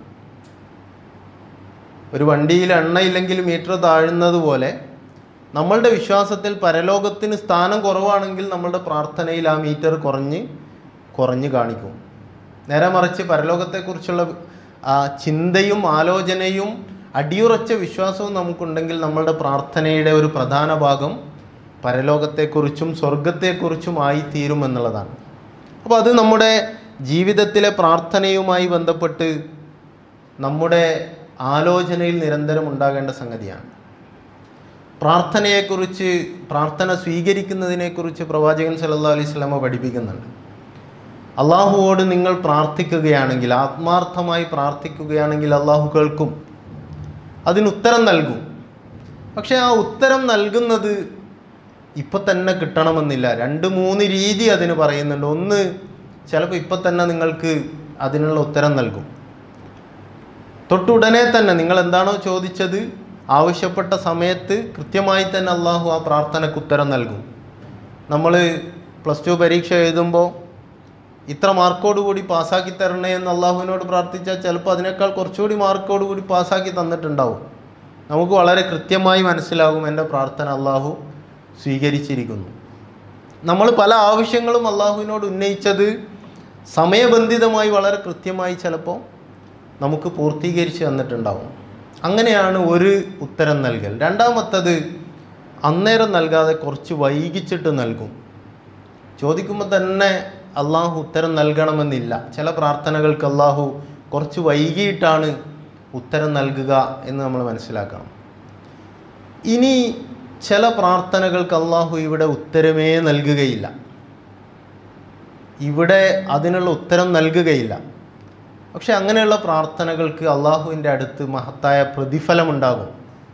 ഒരു വണ്ടിയിൽ എണ്ണയില്ലെങ്കിൽ മീറ്റർ താഴുന്നത് പോലെ നമ്മളുടെ വിശ്വാസത്തിൽ പരലോകത്തിന് സ്ഥാനം കുറവാണെങ്കിൽ നമ്മളുടെ പ്രാർത്ഥനയിൽ ആ മീറ്റർ കുറഞ്ഞ് കുറഞ്ഞ് കാണിക്കും നേരെ മറിച്ച് പരലോകത്തെക്കുറിച്ചുള്ള ആ ചിന്തയും ആലോചനയും അടിയുറച്ച വിശ്വാസവും നമുക്കുണ്ടെങ്കിൽ നമ്മളുടെ പ്രാർത്ഥനയുടെ ഒരു പ്രധാന ഭാഗം പരലോകത്തെക്കുറിച്ചും സ്വർഗത്തെക്കുറിച്ചും ആയിത്തീരും എന്നുള്ളതാണ് അപ്പോൾ അത് നമ്മുടെ ജീവിതത്തിലെ പ്രാർത്ഥനയുമായി ബന്ധപ്പെട്ട് നമ്മുടെ ആലോചനയിൽ നിരന്തരം ഉണ്ടാകേണ്ട സംഗതിയാണ് പ്രാർത്ഥനയെക്കുറിച്ച് പ്രാർത്ഥന സ്വീകരിക്കുന്നതിനെക്കുറിച്ച് പ്രവാചകൻ സല്ലല്ലാഹു അലൈഹി സ്വലമ പഠിപ്പിക്കുന്നുണ്ട് അള്ളാഹുവോട് നിങ്ങൾ പ്രാർത്ഥിക്കുകയാണെങ്കിൽ ആത്മാർത്ഥമായി പ്രാർത്ഥിക്കുകയാണെങ്കിൽ അള്ളാഹു കേൾക്കും അതിന് ഉത്തരം നൽകും പക്ഷേ ആ ഉത്തരം നൽകുന്നത് ഇപ്പം തന്നെ കിട്ടണമെന്നില്ല രണ്ട് മൂന്ന് രീതി അതിന് പറയുന്നുണ്ട് ഒന്ന് ചിലപ്പോൾ ഇപ്പം തന്നെ നിങ്ങൾക്ക് അതിനുള്ള ഉത്തരം നൽകും തൊട്ടുടനെ തന്നെ നിങ്ങൾ എന്താണോ ചോദിച്ചത് ആവശ്യപ്പെട്ട സമയത്ത് കൃത്യമായി തന്നെ അള്ളാഹു ആ പ്രാർത്ഥനയ്ക്ക് ഉത്തരം നൽകും നമ്മൾ പ്ലസ് ടു പരീക്ഷ എഴുതുമ്പോൾ ഇത്ര മാർക്കോട് കൂടി പാസ്സാക്കി തരണേ എന്ന് അള്ളാഹുവിനോട് പ്രാർത്ഥിച്ചാൽ ചിലപ്പോൾ അതിനേക്കാൾ കുറച്ചുകൂടി മാർക്കോട് കൂടി പാസ്സാക്കി തന്നിട്ടുണ്ടാവും നമുക്ക് വളരെ കൃത്യമായി മനസ്സിലാകും എൻ്റെ പ്രാർത്ഥന അള്ളാഹു സ്വീകരിച്ചിരിക്കുന്നു നമ്മൾ പല ആവശ്യങ്ങളും അള്ളാഹുവിനോട് ഉന്നയിച്ചത് സമയബന്ധിതമായി വളരെ കൃത്യമായി ചിലപ്പോൾ നമുക്ക് പൂർത്തീകരിച്ച് തന്നിട്ടുണ്ടാവും അങ്ങനെയാണ് ഒരു ഉത്തരം നൽകൽ രണ്ടാമത്തത് അന്നേരം നൽകാതെ കുറച്ച് വൈകിച്ചിട്ട് നൽകും ചോദിക്കുമ്പോൾ തന്നെ അള്ളാഹു ഉത്തരം നൽകണമെന്നില്ല ചില പ്രാർത്ഥനകൾക്ക് അള്ളാഹു കുറച്ച് വൈകിയിട്ടാണ് ഉത്തരം നൽകുക എന്ന് നമ്മൾ മനസ്സിലാക്കണം ഇനി ചില പ്രാർത്ഥനകൾക്ക് അള്ളാഹു ഇവിടെ ഉത്തരമേ നൽകുകയില്ല ഇവിടെ അതിനുള്ള ഉത്തരം നൽകുകയില്ല പക്ഷെ അങ്ങനെയുള്ള പ്രാർത്ഥനകൾക്ക് അള്ളാഹുവിൻ്റെ അടുത്ത് മഹത്തായ പ്രതിഫലമുണ്ടാകും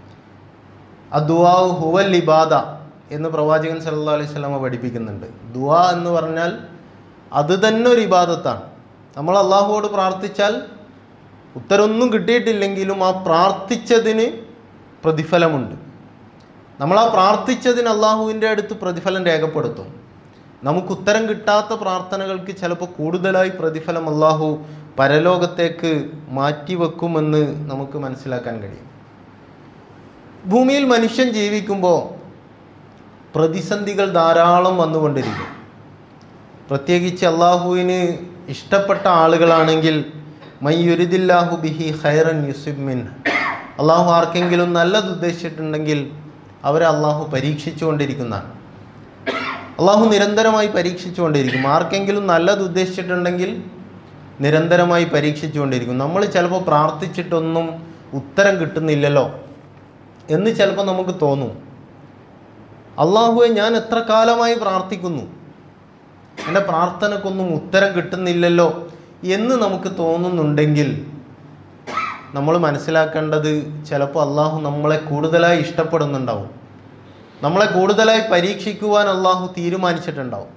അദ്വാവ് ഹുവൽ ഇബാദ എന്ന് പ്രവാചകൻ സല്ലല്ലാഹു അലൈഹി സ്വലമ പഠിപ്പിക്കുന്നുണ്ട് ദുആ എന്ന് പറഞ്ഞാൽ അത് തന്നെ ഒരു ഇബാദത്താണ് നമ്മൾ അള്ളാഹുവോട് പ്രാർത്ഥിച്ചാൽ ഉത്തരമൊന്നും കിട്ടിയിട്ടില്ലെങ്കിലും ആ പ്രാർത്ഥിച്ചതിന് പ്രതിഫലമുണ്ട് നമ്മൾ ആ പ്രാർത്ഥിച്ചതിന് അള്ളാഹുവിൻ്റെ അടുത്ത് പ്രതിഫലം രേഖപ്പെടുത്തും നമുക്ക് ഉത്തരം കിട്ടാത്ത പ്രാർത്ഥനകൾക്ക് ചിലപ്പോൾ കൂടുതലായി പ്രതിഫലം അള്ളാഹു പരലോകത്തേക്ക് മാറ്റിവെക്കുമെന്ന് നമുക്ക് മനസ്സിലാക്കാൻ കഴിയും ഭൂമിയിൽ മനുഷ്യൻ ജീവിക്കുമ്പോൾ പ്രതിസന്ധികൾ ധാരാളം വന്നുകൊണ്ടിരിക്കും പ്രത്യേകിച്ച് അള്ളാഹുവിന് ഇഷ്ടപ്പെട്ട ആളുകളാണെങ്കിൽ മയ്യുരിദില്ലാഹു ബിഹി ഖൈറൻ യുസിബ് മിൻ അള്ളാഹു ആർക്കെങ്കിലും നല്ലത് ഉദ്ദേശിച്ചിട്ടുണ്ടെങ്കിൽ അവരെ അള്ളാഹു പരീക്ഷിച്ചുകൊണ്ടിരിക്കുന്നതാണ് അള്ളാഹു നിരന്തരമായി പരീക്ഷിച്ചുകൊണ്ടിരിക്കും ആർക്കെങ്കിലും നല്ലത് ഉദ്ദേശിച്ചിട്ടുണ്ടെങ്കിൽ നിരന്തരമായി പരീക്ഷിച്ചുകൊണ്ടിരിക്കും നമ്മൾ ചിലപ്പോൾ പ്രാർത്ഥിച്ചിട്ടൊന്നും ഉത്തരം കിട്ടുന്നില്ലല്ലോ എന്ന് ചിലപ്പോൾ നമുക്ക് തോന്നും അള്ളാഹുവെ ഞാൻ എത്ര കാലമായി പ്രാർത്ഥിക്കുന്നു എൻ്റെ പ്രാർത്ഥനക്കൊന്നും ഉത്തരം കിട്ടുന്നില്ലല്ലോ എന്ന് നമുക്ക് തോന്നുന്നുണ്ടെങ്കിൽ നമ്മൾ മനസ്സിലാക്കേണ്ടത് ചിലപ്പോൾ അള്ളാഹു നമ്മളെ കൂടുതലായി ഇഷ്ടപ്പെടുന്നുണ്ടാവും നമ്മളെ കൂടുതലായി പരീക്ഷിക്കുവാൻ അള്ളാഹു തീരുമാനിച്ചിട്ടുണ്ടാവും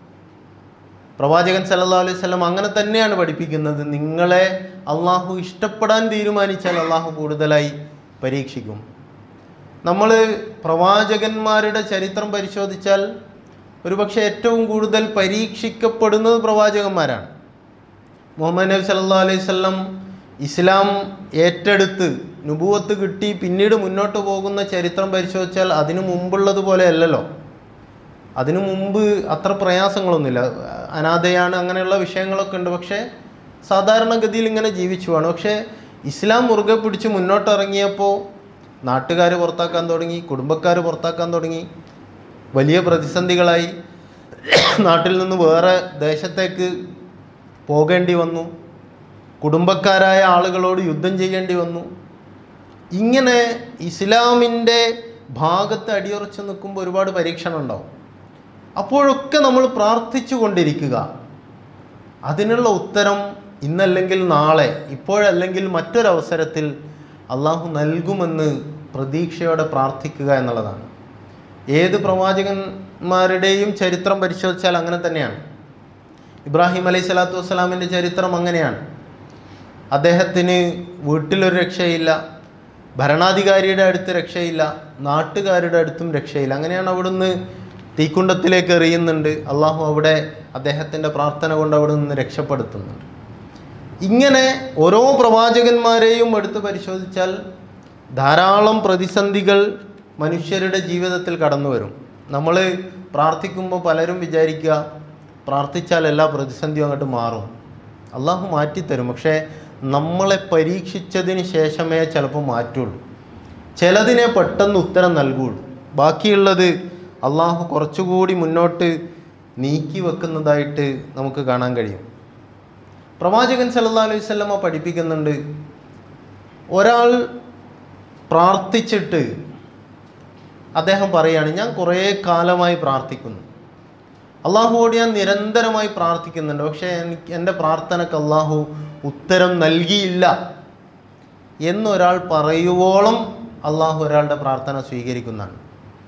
പ്രവാചകൻ സല്ലല്ലാഹു അലൈഹി വസല്ലം അങ്ങനെ തന്നെയാണ് പഠിപ്പിക്കുന്നത് നിങ്ങളെ അള്ളാഹു ഇഷ്ടപ്പെടാൻ തീരുമാനിച്ചാൽ അള്ളാഹു കൂടുതലായി പരീക്ഷിക്കും നമ്മൾ പ്രവാചകന്മാരുടെ ചരിത്രം പരിശോധിച്ചാൽ ഒരുപക്ഷെ ഏറ്റവും കൂടുതൽ പരീക്ഷിക്കപ്പെടുന്നത് പ്രവാചകന്മാരാണ് മുഹമ്മദ് നബി സല്ലല്ലാഹു അലൈഹി വസല്ലം ഇസ്ലാം ഏറ്റെടുത്ത് നുബുവത്ത് കിട്ടി പിന്നീട് മുന്നോട്ട് പോകുന്ന ചരിത്രം പരിശോധിച്ചാൽ അതിനു മുമ്പുള്ളതുപോലെ അല്ലല്ലോ അതിനു മുമ്പ് അത്ര പ്രയാസങ്ങളൊന്നുമില്ല അനാഥയാണ് അങ്ങനെയുള്ള വിഷയങ്ങളൊക്കെ ഉണ്ട് പക്ഷേ സാധാരണഗതിയിൽ ഇങ്ങനെ ജീവിച്ചു പോവാണ് പക്ഷേ ഇസ്ലാം മുറുകെ പിടിച്ച് മുന്നോട്ടിറങ്ങിയപ്പോൾ നാട്ടുകാർ പുറത്താക്കാൻ തുടങ്ങി കുടുംബക്കാർ പുറത്താക്കാൻ തുടങ്ങി വലിയ പ്രതിസന്ധികളായി നാട്ടിൽ നിന്ന് വേറെ ദേശത്തേക്ക് പോകേണ്ടി വന്നു കുടുംബക്കാരായ ആളുകളോട് യുദ്ധം ചെയ്യേണ്ടി വന്നു ഇങ്ങനെ ഇസ്ലാമിൻ്റെ ഭാഗത്ത് അടിയുറച്ച് നിൽക്കുമ്പോൾ ഒരുപാട് പരീക്ഷണം ഉണ്ടാവും അപ്പോഴൊക്കെ നമ്മൾ പ്രാർത്ഥിച്ചു കൊണ്ടിരിക്കുക അതിനുള്ള ഉത്തരം ഇന്നല്ലെങ്കിൽ നാളെ ഇപ്പോഴല്ലെങ്കിൽ മറ്റൊരവസരത്തിൽ അള്ളാഹു നൽകുമെന്ന് പ്രതീക്ഷയോടെ പ്രാർത്ഥിക്കുക എന്നുള്ളതാണ് ഏത് പ്രവാചകന്മാരുടെയും ചരിത്രം പരിശോധിച്ചാൽ അങ്ങനെ തന്നെയാണ് ഇബ്രാഹിം അലൈഹി സ്വലാത്തു വസ്സലാമിൻ്റെ ചരിത്രം അങ്ങനെയാണ് അദ്ദേഹത്തിന് വീട്ടിലൊരു രക്ഷയില്ല ഭരണാധികാരിയുടെ അടുത്ത് രക്ഷയില്ല നാട്ടുകാരുടെ അടുത്തും രക്ഷയില്ല അങ്ങനെയാണ് അവിടുന്ന് തീക്കുണ്ടത്തിലേക്ക് എറിയുന്നുണ്ട് അള്ളാഹു അവിടെ അദ്ദേഹത്തിൻ്റെ പ്രാർത്ഥന കൊണ്ട് അവിടെ നിന്ന് രക്ഷപ്പെടുത്തുന്നുണ്ട് ഇങ്ങനെ ഓരോ പ്രവാചകന്മാരെയും എടുത്ത് പരിശോധിച്ചാൽ ധാരാളം പ്രതിസന്ധികൾ മനുഷ്യരുടെ ജീവിതത്തിൽ കടന്നു വരും നമ്മൾ പ്രാർത്ഥിക്കുമ്പോൾ പലരും വിചാരിക്കുക പ്രാർത്ഥിച്ചാൽ എല്ലാ പ്രതിസന്ധിയും അങ്ങോട്ട് മാറും അള്ളാഹു മാറ്റിത്തരും പക്ഷേ നമ്മളെ പരീക്ഷിച്ചതിന് ശേഷമേ ചിലപ്പോൾ മാറ്റുള്ളൂ ചിലതിനെ പെട്ടെന്ന് ഉത്തരം നൽകുള്ളൂ ബാക്കിയുള്ളത് അള്ളാഹു കുറച്ചുകൂടി മുന്നോട്ട് നീക്കി വെക്കുന്നതായിട്ട് നമുക്ക് കാണാൻ കഴിയും പ്രവാചകൻ സല്ലല്ലാഹു അലൈഹി വസല്ലമ പഠിപ്പിക്കുന്നുണ്ട് ഒരാൾ പ്രാർത്ഥിച്ചിട്ട് അദ്ദേഹം പറയാണ് ഞാൻ കുറേ കാലമായി പ്രാർത്ഥിക്കുന്നു അള്ളാഹുവോട് ഞാൻ നിരന്തരമായി പ്രാർത്ഥിക്കുന്നുണ്ട് പക്ഷേ എനിക്ക് എൻ്റെ പ്രാർത്ഥനയ്ക്ക് അള്ളാഹു ഉത്തരം നൽകിയില്ല എന്നൊരാൾ പറയുവോളം അള്ളാഹു ഒരാളുടെ പ്രാർത്ഥന സ്വീകരിക്കുന്നതാണ്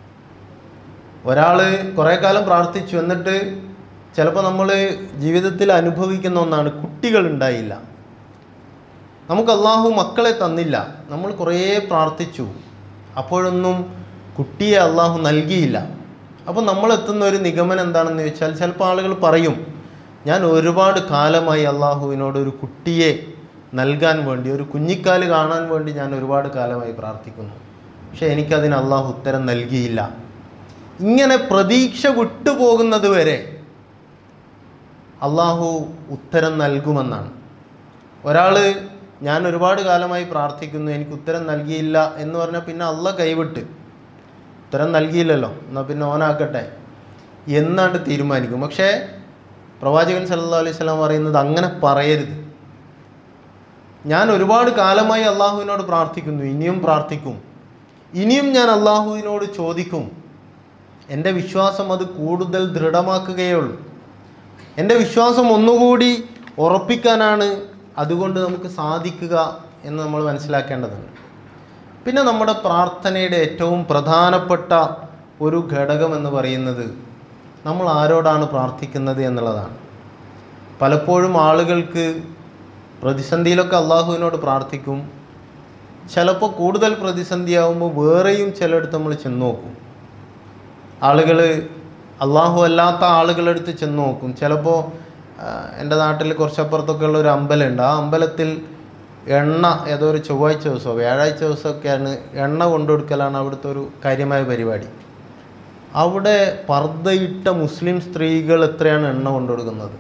ഒരാൾ കുറേ കാലം പ്രാർത്ഥിച്ചു എന്നിട്ട് ചിലപ്പോൾ നമ്മൾ ജീവിതത്തിൽ അനുഭവിക്കുന്ന ഒന്നാണ് കുട്ടികൾ ഉണ്ടായില്ല നമുക്ക് അള്ളാഹു മക്കളെ തന്നില്ല നമ്മൾ കുറേ പ്രാർത്ഥിച്ചു അപ്പോഴൊന്നും കുട്ടിയെ അള്ളാഹു നൽകിയില്ല അപ്പോൾ നമ്മൾ എത്തുന്ന ഒരു നിഗമനം എന്താണെന്ന് ചോദിച്ചാൽ ചിലപ്പോൾ ആളുകൾ പറയും ഞാൻ ഒരുപാട് കാലമായി അള്ളാഹുവിനോട് ഒരു കുട്ടിയെ നൽകാൻ വേണ്ടി ഒരു കുഞ്ഞിക്കാല് കാണാൻ വേണ്ടി ഞാൻ ഒരുപാട് കാലമായി പ്രാർത്ഥിക്കുന്നു പക്ഷേ എനിക്കതിന് അള്ളാഹു ഉത്തരം നൽകിയില്ല ഇങ്ങനെ പ്രതീക്ഷ വിട്ടുപോകുന്നത് വരെ അള്ളാഹു ഉത്തരം നൽകുമെന്നാണ് ഒരാൾ ഞാൻ ഒരുപാട് കാലമായി പ്രാർത്ഥിക്കുന്നു എനിക്ക് ഉത്തരം നൽകിയില്ല എന്ന് പറഞ്ഞാൽ പിന്നെ അള്ള കൈവിട്ട് ഉത്തരം നൽകിയില്ലല്ലോ എന്നാൽ പിന്നെ ഓനാക്കട്ടെ എന്നാണ്ട് തീരുമാനിക്കും പക്ഷേ പ്രവാചകൻ സല്ലല്ലാഹു അലൈഹി സ്വലാം പറയുന്നത് അങ്ങനെ പറയരുത് ഞാൻ ഒരുപാട് കാലമായി അള്ളാഹുവിനോട് പ്രാർത്ഥിക്കുന്നു ഇനിയും പ്രാർത്ഥിക്കും ഇനിയും ഞാൻ അള്ളാഹുവിനോട് ചോദിക്കും എൻ്റെ വിശ്വാസം അത് കൂടുതൽ ദൃഢമാക്കുകയേ ഉള്ളൂ എൻ്റെ വിശ്വാസം ഒന്നുകൂടി ഉറപ്പിക്കാനാണ് അതുകൊണ്ട് നമുക്ക് സാധിക്കുക എന്ന് നമ്മൾ മനസ്സിലാക്കേണ്ടതുണ്ട് പിന്നെ നമ്മുടെ പ്രാർത്ഥനയുടെ ഏറ്റവും പ്രധാനപ്പെട്ട ഒരു ഘടകം എന്ന് പറയുന്നത് നമ്മൾ ആരോടാണ് പ്രാർത്ഥിക്കുന്നത് എന്നുള്ളതാണ് പലപ്പോഴും ആളുകൾക്ക് പ്രതിസന്ധിയിലൊക്കെ അള്ളാഹുവിനോട് പ്രാർത്ഥിക്കും ചിലപ്പോൾ കൂടുതൽ പ്രതിസന്ധിയാകുമ്പോൾ വേറെയും ചിലയിടത്ത് നമ്മൾ ചെന്ന് നോക്കും ആളുകൾ അള്ളാഹു അല്ലാത്ത ആളുകളുടെ അടുത്ത് ചെന്ന് നോക്കും ചിലപ്പോൾ എൻ്റെ നാട്ടിൽ കുറച്ചപ്പുറത്തൊക്കെ ഉള്ള ഒരു അമ്പലമുണ്ട് ആ അമ്പലത്തിൽ എണ്ണ ഏതോ ഒരു ചൊവ്വാഴ്ച ദിവസമോ വ്യാഴാഴ്ച ദിവസമൊക്കെയാണ് എണ്ണ കൊണ്ടുകൊടുക്കലാണ് അവിടുത്തെ ഒരു കാര്യമായ പരിപാടി അവിടെ പർദ്ദയിട്ട മുസ്ലിം സ്ത്രീകൾ എത്രയാണ് എണ്ണ കൊണ്ടുകൊടുക്കുന്നത്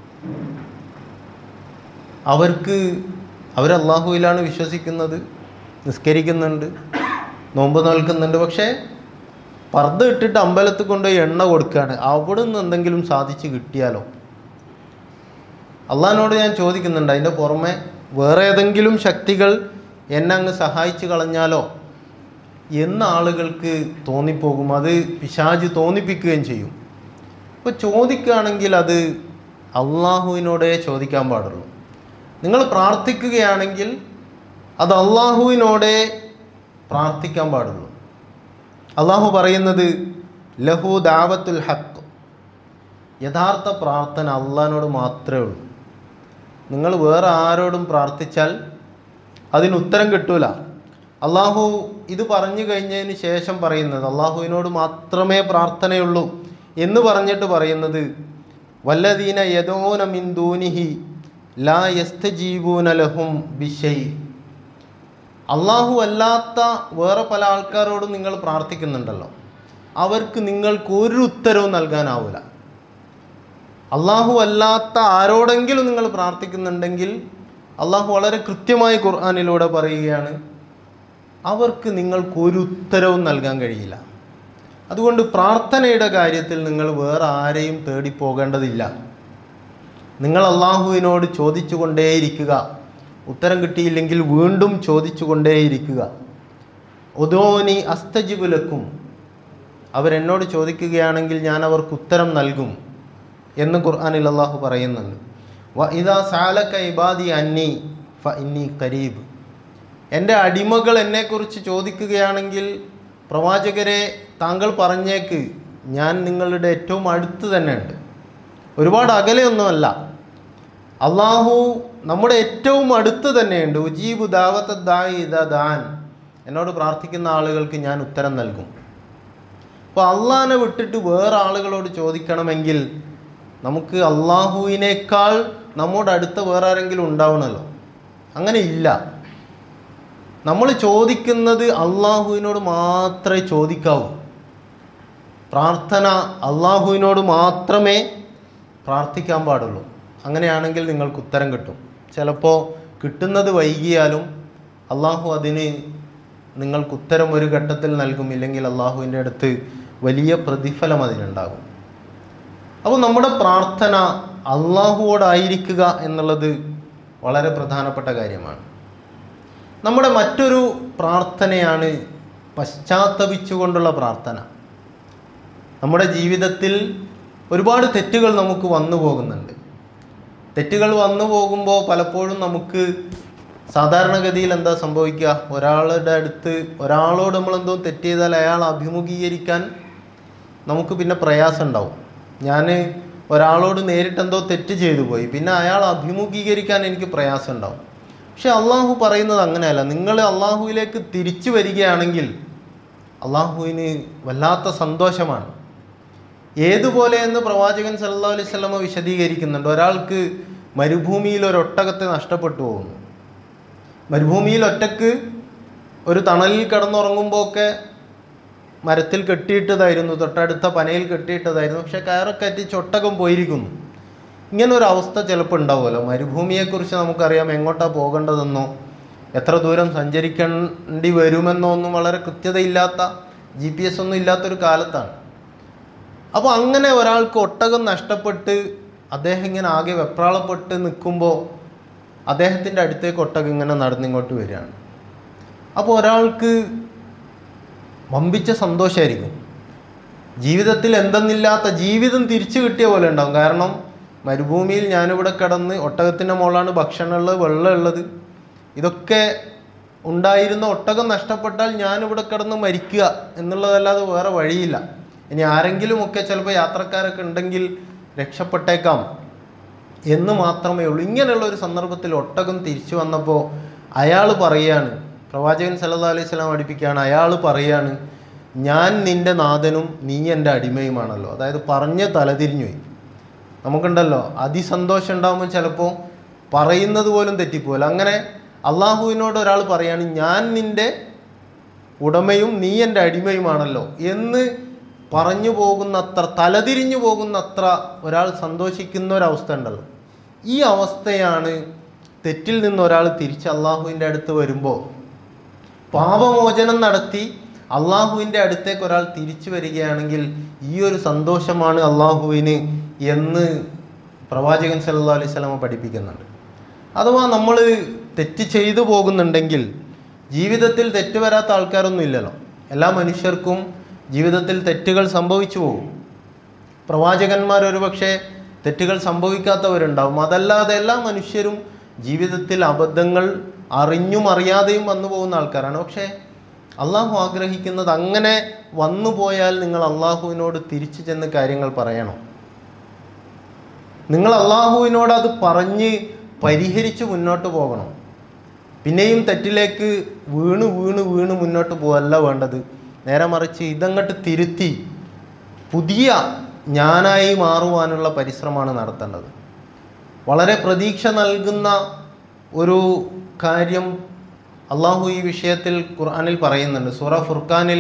അവർക്ക് അവർ അള്ളാഹുവിലാണ് വിശ്വസിക്കുന്നത് നിസ്കരിക്കുന്നുണ്ട് നോമ്പ് നോൽക്കുന്നുണ്ട് പക്ഷേ പർദ്ദ ഇട്ടിട്ട് അമ്പലത്തിൽ കൊണ്ടുപോയി എണ്ണ കൊടുക്കുകയാണ് അവിടെ നിന്ന് എന്തെങ്കിലും സാധിച്ച് കിട്ടിയാലോ അള്ളഹാനോട് ഞാൻ ചോദിക്കുന്നുണ്ട് അതിൻ്റെ പുറമെ വേറെ ഏതെങ്കിലും ശക്തികൾ എന്നെ അങ്ങ് സഹായിച്ചു കളഞ്ഞാലോ എന്ന് ആളുകൾക്ക് തോന്നിപ്പോകും അത് പിശാജ് തോന്നിപ്പിക്കുകയും ചെയ്യും ഇപ്പോൾ ചോദിക്കുകയാണെങ്കിൽ അത് അള്ളാഹുവിനോടേ ചോദിക്കാൻ പാടുള്ളൂ നിങ്ങൾ പ്രാർത്ഥിക്കുകയാണെങ്കിൽ അത് അള്ളാഹുവിനോടേ പ്രാർത്ഥിക്കാൻ പാടുള്ളൂ അള്ളാഹു പറയുന്നത് ലഹു ദാവത്തുൽ ഹക്ക് യഥാർത്ഥ പ്രാർത്ഥന അള്ളാഹിനോട് മാത്രമേ ഉള്ളൂ നിങ്ങൾ വേറെ ആരോടും പ്രാർത്ഥിച്ചാൽ അതിന് ഉത്തരം കിട്ടൂല അള്ളാഹു ഇത് പറഞ്ഞു കഴിഞ്ഞതിന് ശേഷം പറയുന്നത് അള്ളാഹുവിനോട് മാത്രമേ പ്രാർത്ഥനയുള്ളൂ എന്ന് പറഞ്ഞിട്ട് പറയുന്നത് വല്ലദീന യദോന മിൻ ദൂനിഹി ലാ യസ്തജീബൂന ലഹും ബിഷൈ അള്ളാഹു അല്ലാത്ത വേറെ പല ആൾക്കാരോടും നിങ്ങൾ പ്രാർത്ഥിക്കുന്നുണ്ടല്ലോ അവർക്ക് നിങ്ങൾക്ക് ഒരു ഉത്തരവും നൽകാനാവില്ല അള്ളാഹു അല്ലാത്ത ആരോടെങ്കിലും നിങ്ങൾ പ്രാർത്ഥിക്കുന്നുണ്ടെങ്കിൽ അള്ളാഹു വളരെ കൃത്യമായി ഖുർആാനിലൂടെ പറയുകയാണ് അവർക്ക് നിങ്ങൾക്ക് ഒരു ഉത്തരവും നൽകാൻ കഴിയില്ല അതുകൊണ്ട് പ്രാർത്ഥനയുടെ കാര്യത്തിൽ നിങ്ങൾ വേറെ ആരെയും തേടി പോകേണ്ടതില്ല നിങ്ങൾ അള്ളാഹുവിനോട് ചോദിച്ചു കൊണ്ടേയിരിക്കുക ഉത്തരം കിട്ടിയില്ലെങ്കിൽ വീണ്ടും ചോദിച്ചു കൊണ്ടേയിരിക്കുക ഒതോനി അസ്തജിബുലക്കും അവരെന്നോട് ചോദിക്കുകയാണെങ്കിൽ ഞാൻ അവർക്ക് ഉത്തരം നൽകും എന്ന് ഖുർആാനിൽ അള്ളാഹു പറയുന്നുണ്ട് വ ഇതാ സാലക്ക ഇബാദി അന്നി ഫ ഇന്നി കരീബ് എൻ്റെ അടിമകൾ എന്നെക്കുറിച്ച് ചോദിക്കുകയാണെങ്കിൽ പ്രവാചകരെ താങ്കൾ പറഞ്ഞേക്ക് ഞാൻ നിങ്ങളുടെ ഏറ്റവും അടുത്ത് തന്നെ ഉണ്ട് ഒരുപാട് അകലെയൊന്നുമല്ല അള്ളാഹു നമ്മുടെ ഏറ്റവും അടുത്ത് തന്നെയുണ്ട് ഉജീബു ദാവത്ത ദായിദ ദാൻ എന്നോട് പ്രാർത്ഥിക്കുന്ന ആളുകൾക്ക് ഞാൻ ഉത്തരം നൽകും അപ്പോൾ അള്ളാഹിനെ വിട്ടിട്ട് വേറെ ആളുകളോട് ചോദിക്കണമെങ്കിൽ നമുക്ക് അള്ളാഹുവിനേക്കാൾ നമ്മോട് അടുത്ത വേറെ ആരെങ്കിലും ഉണ്ടാവണമല്ലോ അങ്ങനെ ഇല്ല നമ്മൾ ചോദിക്കുന്നത് അള്ളാഹുവിനോട് മാത്രമേ ചോദിക്കാവൂ പ്രാർത്ഥന അള്ളാഹുവിനോട് മാത്രമേ പ്രാർത്ഥിക്കാൻ പാടുള്ളൂ അങ്ങനെയാണെങ്കിൽ നിങ്ങൾക്ക് ഉത്തരം കിട്ടും ചിലപ്പോൾ കിട്ടുന്നത് വൈകിയാലും അള്ളാഹു അതിന് നിങ്ങൾക്ക് ഉത്തരം ഒരു ഘട്ടത്തിൽ നൽകും ഇല്ലെങ്കിൽ അള്ളാഹുവിൻ്റെ അടുത്ത് വലിയ പ്രതിഫലം അതിനുണ്ടാകും അപ്പോൾ നമ്മുടെ പ്രാർത്ഥന അള്ളാഹുവോടായിരിക്കുക എന്നുള്ളത് വളരെ പ്രധാനപ്പെട്ട കാര്യമാണ് നമ്മുടെ മറ്റൊരു പ്രാർത്ഥനയാണ് പശ്ചാത്തപിച്ചുകൊണ്ടുള്ള പ്രാർത്ഥന നമ്മുടെ ജീവിതത്തിൽ ഒരുപാട് തെറ്റുകൾ നമുക്ക് വന്നു പോകുന്നുണ്ട് തെറ്റുകൾ വന്നു പോകുമ്പോൾ പലപ്പോഴും നമുക്ക് സാധാരണഗതിയിൽ എന്താ സംഭവിക്കുക ഒരാളുടെ അടുത്ത് ഒരാളോട് നമ്മളെന്തോ തെറ്റ് ചെയ്താൽ അയാൾ അഭിമുഖീകരിക്കാൻ നമുക്ക് പിന്നെ പ്രയാസം ഉണ്ടാവും ഞാൻ ഒരാളോട് നേരിട്ട് എന്തോ തെറ്റ് ചെയ്തു പോയി പിന്നെ അയാൾ അഭിമുഖീകരിക്കാൻ എനിക്ക് പ്രയാസം ഉണ്ടാവും പക്ഷെ അള്ളാഹു പറയുന്നത് അങ്ങനെയല്ല നിങ്ങൾ അള്ളാഹുവിലേക്ക് തിരിച്ചു വരികയാണെങ്കിൽ അള്ളാഹുവിന് വല്ലാത്ത സന്തോഷമാണ് ഏതുപോലെ എന്ന് പ്രവാചകൻ സല്ലാ അലൈഹി സ്വലമ വിശദീകരിക്കുന്നുണ്ട് ഒരാൾക്ക് മരുഭൂമിയിൽ ഒരു ഒട്ടകത്തെ നഷ്ടപ്പെട്ടു പോകുന്നു മരുഭൂമിയിൽ ഒറ്റക്ക് ഒരു തണലിൽ കിടന്നുറങ്ങുമ്പോൾ ഒക്കെ മരത്തിൽ കെട്ടിയിട്ടതായിരുന്നു തൊട്ടടുത്ത പനയിൽ കെട്ടിയിട്ടതായിരുന്നു പക്ഷെ കയറൊക്കെ അറ്റിച്ച് ഒട്ടകം പോയിരിക്കുന്നു ഇങ്ങനെ ഒരു അവസ്ഥ ചിലപ്പോൾ ഉണ്ടാവുമല്ലോ മരുഭൂമിയെക്കുറിച്ച് നമുക്കറിയാം എങ്ങോട്ടാ പോകേണ്ടതെന്നോ എത്ര ദൂരം സഞ്ചരിക്കേണ്ടി വരുമെന്നോ ഒന്നും വളരെ കൃത്യതയില്ലാത്ത ജി പി എസ് ഒന്നും ഇല്ലാത്തൊരു കാലത്താണ് അപ്പോൾ അങ്ങനെ ഒരാൾക്ക് ഒട്ടകം നഷ്ടപ്പെട്ട് അദ്ദേഹം ഇങ്ങനെ ആകെ വെപ്രാളപ്പെട്ട് നിൽക്കുമ്പോൾ അദ്ദേഹത്തിൻ്റെ അടുത്തേക്ക് ഒട്ടകം ഇങ്ങനെ നടന്നിങ്ങോട്ട് വരികയാണ് അപ്പോൾ ഒരാൾക്ക് വമ്പിച്ച സന്തോഷമായിരിക്കും ജീവിതത്തിൽ എന്തെന്നില്ലാത്ത ജീവിതം തിരിച്ചു കിട്ടിയ പോലെ ഉണ്ടാവും കാരണം മരുഭൂമിയിൽ ഞാനിവിടെ കിടന്ന് ഒട്ടകത്തിൻ്റെ മുകളാണ് ഭക്ഷണമുള്ളത് വെള്ളമുള്ളത് ഇതൊക്കെ ഉണ്ടായിരുന്ന ഒട്ടകം നഷ്ടപ്പെട്ടാൽ ഞാനിവിടെ കിടന്ന് മരിക്കുക എന്നുള്ളതല്ലാതെ വേറെ വഴിയില്ല ഇനി ആരെങ്കിലുമൊക്കെ ചിലപ്പോൾ യാത്രക്കാരൊക്കെ ഉണ്ടെങ്കിൽ രക്ഷപ്പെട്ടേക്കാം എന്ന് മാത്രമേ ഉള്ളൂ ഇങ്ങനെയുള്ള ഒരു സന്ദർഭത്തിൽ ഒട്ടകം തിരിച്ചു വന്നപ്പോൾ അയാൾ പറയാണ് പ്രവാചകൻ സല്ലാ അലൈഹി സ്വലാം പഠിപ്പിക്കുകയാണ് അയാൾ പറയാണ് ഞാൻ നിൻ്റെ നാഥനും നീ എൻ്റെ അടിമയുമാണല്ലോ അതായത് പറഞ്ഞ് തലതിരിഞ്ഞു പോയി നമുക്കുണ്ടല്ലോ അതിസന്തോഷം ഉണ്ടാകുമ്പോൾ ചിലപ്പോൾ പറയുന്നത് പോലും തെറ്റിപ്പോലും അങ്ങനെ അള്ളാഹുവിനോട് ഒരാൾ പറയാണ് ഞാൻ നിൻ്റെ ഉടമയും നീ എൻ്റെ അടിമയുമാണല്ലോ എന്ന് പറഞ്ഞു പോകുന്നത്ര തലതിരിഞ്ഞു പോകുന്നത്ര ഒരാൾ സന്തോഷിക്കുന്ന ഒരവസ്ഥ ഉണ്ടല്ലോ ഈ അവസ്ഥയാണ് തെറ്റിൽ നിന്ന് ഒരാൾ തിരിച്ച് അള്ളാഹുവിൻ്റെ അടുത്ത് വരുമ്പോൾ പാപമോചനം നടത്തി അള്ളാഹുവിൻ്റെ അടുത്തേക്ക് ഒരാൾ തിരിച്ചു വരികയാണെങ്കിൽ ഈ ഒരു സന്തോഷമാണ് അള്ളാഹുവിന് എന്ന് പ്രവാചകൻ സല്ലാ അലൈഹി സ്വലാമ പഠിപ്പിക്കുന്നുണ്ട് അഥവാ നമ്മൾ തെറ്റ് ചെയ്തു പോകുന്നുണ്ടെങ്കിൽ ജീവിതത്തിൽ തെറ്റ് വരാത്ത ആൾക്കാരൊന്നും ഇല്ലല്ലോ എല്ലാ മനുഷ്യർക്കും ജീവിതത്തിൽ തെറ്റുകൾ സംഭവിച്ചു പോകും പ്രവാചകന്മാർ ഒരുപക്ഷെ തെറ്റുകൾ സംഭവിക്കാത്തവരുണ്ടാവും അതല്ലാതെ എല്ലാ മനുഷ്യരും ജീവിതത്തിൽ അബദ്ധങ്ങൾ അറിഞ്ഞും അറിയാതെയും വന്നു പോകുന്ന ആൾക്കാരാണ് പക്ഷേ അള്ളാഹു ആഗ്രഹിക്കുന്നത് അങ്ങനെ വന്നു പോയാൽ നിങ്ങൾ അള്ളാഹുവിനോട് തിരിച്ചു ചെന്ന് കാര്യങ്ങൾ പറയണം നിങ്ങൾ അള്ളാഹുവിനോട് അത് പറഞ്ഞ് പരിഹരിച്ച് മുന്നോട്ട് പോകണം പിന്നെയും തെറ്റിലേക്ക് വീണ് വീണ് വീണ് മുന്നോട്ട് പോകല്ല വേണ്ടത് നേരെ മറിച്ച് ഇതങ്ങോട്ട് തിരുത്തി പുതിയ ഞാനായി മാറുവാനുള്ള പരിശ്രമമാണ് നടത്തേണ്ടത് വളരെ പ്രതീക്ഷ നൽകുന്ന ഒരു കാര്യം അള്ളാഹു ഈ വിഷയത്തിൽ ഖുർആനിൽ പറയുന്നുണ്ട് സൂറ ഫുർഖാനിൽ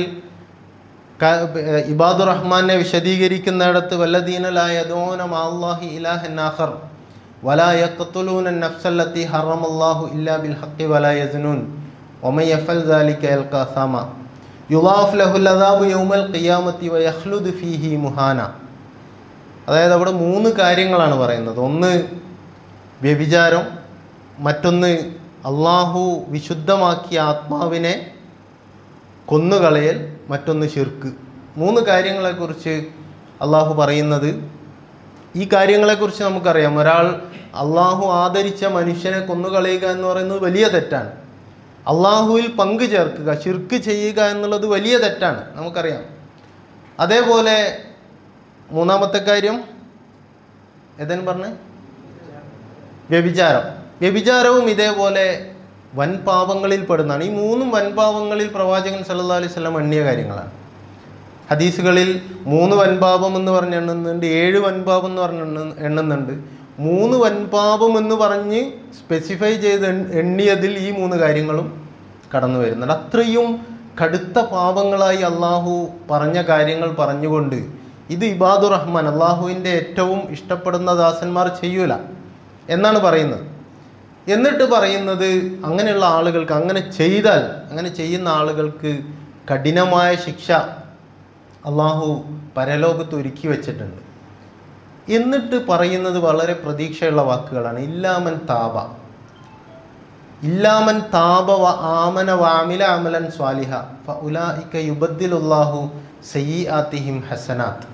ഇബാദുർ റഹ്മാനെ വിശദീകരിക്കുന്നിടത്ത് വല്ലദീനലായ അള്ളാഹി ഇലാഹന്നാഹർ വലാ യഖ്തുലൂന നഫ്സല്ലത്തി ഹറമല്ലാഹു ഇല്ലാ ബിൽ ഹഖി വലാ യസ്നൂൻ വമൻ യഫൽ ദാലിക യൽഖ അസാമ യുളാഫ് ലഹുൽ അദാബു യൗമൽ ഖിയാമത്തി വയഖ്ലുദ് ഫീഹി മുഹാന അതായത് അവിടെ മൂന്ന് കാര്യങ്ങളാണ് പറയുന്നത് ഒന്ന് വ്യഭിചാരം മറ്റൊന്ന് അള്ളാഹു വിശുദ്ധമാക്കിയ ആത്മാവിനെ കൊന്നുകളയൽ മറ്റൊന്ന് ഷിർക്ക് മൂന്ന് കാര്യങ്ങളെക്കുറിച്ച് അള്ളാഹു പറയുന്നത് ഈ കാര്യങ്ങളെക്കുറിച്ച് നമുക്കറിയാം ഒരാൾ അള്ളാഹു ആദരിച്ച മനുഷ്യനെ കൊന്നുകളയുക എന്ന് പറയുന്നത് വലിയ തെറ്റാണ് അള്ളാഹുവിൽ പങ്കു ചേർക്കുക ഷിർക്ക് ചെയ്യുക എന്നുള്ളത് വലിയ തെറ്റാണ് നമുക്കറിയാം അതേപോലെ മൂന്നാമത്തെ കാര്യം ഏതെന്ന് പറഞ്ഞ് വ്യഭിചാരം വ്യഭിചാരവും ഇതേപോലെ വൻ പാപങ്ങളിൽ പെടുന്നതാണ് ഈ മൂന്നും വൻ പാപങ്ങളിൽ പ്രവാചകൻ സല്ലല്ലാഹു അലൈഹി വസല്ലം എണ്ണിയ കാര്യങ്ങളാണ് ഹദീസുകളിൽ മൂന്ന് വൻപാപം എന്ന് പറഞ്ഞ് എണ്ണുന്നുണ്ട് ഏഴ് വൻപാപം എന്ന് പറഞ്ഞ് എണ്ണു- എണ്ണുന്നുണ്ട് മൂന്ന് വൻപാപം എന്ന് പറഞ്ഞ് സ്പെസിഫൈ ചെയ്ത് എൺ- എണ്ണിയതിൽ ഈ മൂന്ന് കാര്യങ്ങളും കടന്നു വരുന്നുണ്ട് അത്രയും കടുത്ത പാപങ്ങളായി അള്ളാഹു പറഞ്ഞ കാര്യങ്ങൾ പറഞ്ഞുകൊണ്ട് ഇത് ഇബാദുർ റഹ്മാൻ അള്ളാഹുവിൻ്റെ ഏറ്റവും ഇഷ്ടപ്പെടുന്ന ദാസന്മാർ ചെയ്യൂല എന്നാണ് പറയുന്നത് എന്നിട്ട് പറയുന്നത് അങ്ങനെയുള്ള ആളുകൾക്ക് അങ്ങനെ ചെയ്താൽ അങ്ങനെ ചെയ്യുന്ന ആളുകൾക്ക് കഠിനമായ ശിക്ഷ അള്ളാഹു പരലോകത്ത് ഒരുക്കി വെച്ചിട്ടുണ്ട് എന്നിട്ട് പറയുന്നത് വളരെ പ്രതീക്ഷയുള്ള വാക്കുകളാണ് ഇല്ലാമൻ താപ ഇല്ലാമൻ താപ വ ആമന വാമില അമലൻ സ്വാലിഹ ഫ ഉലായിക്ക യുബദ്ദിലുല്ലാഹു സയ്യാത്തിഹിം ഹസനാത്ത്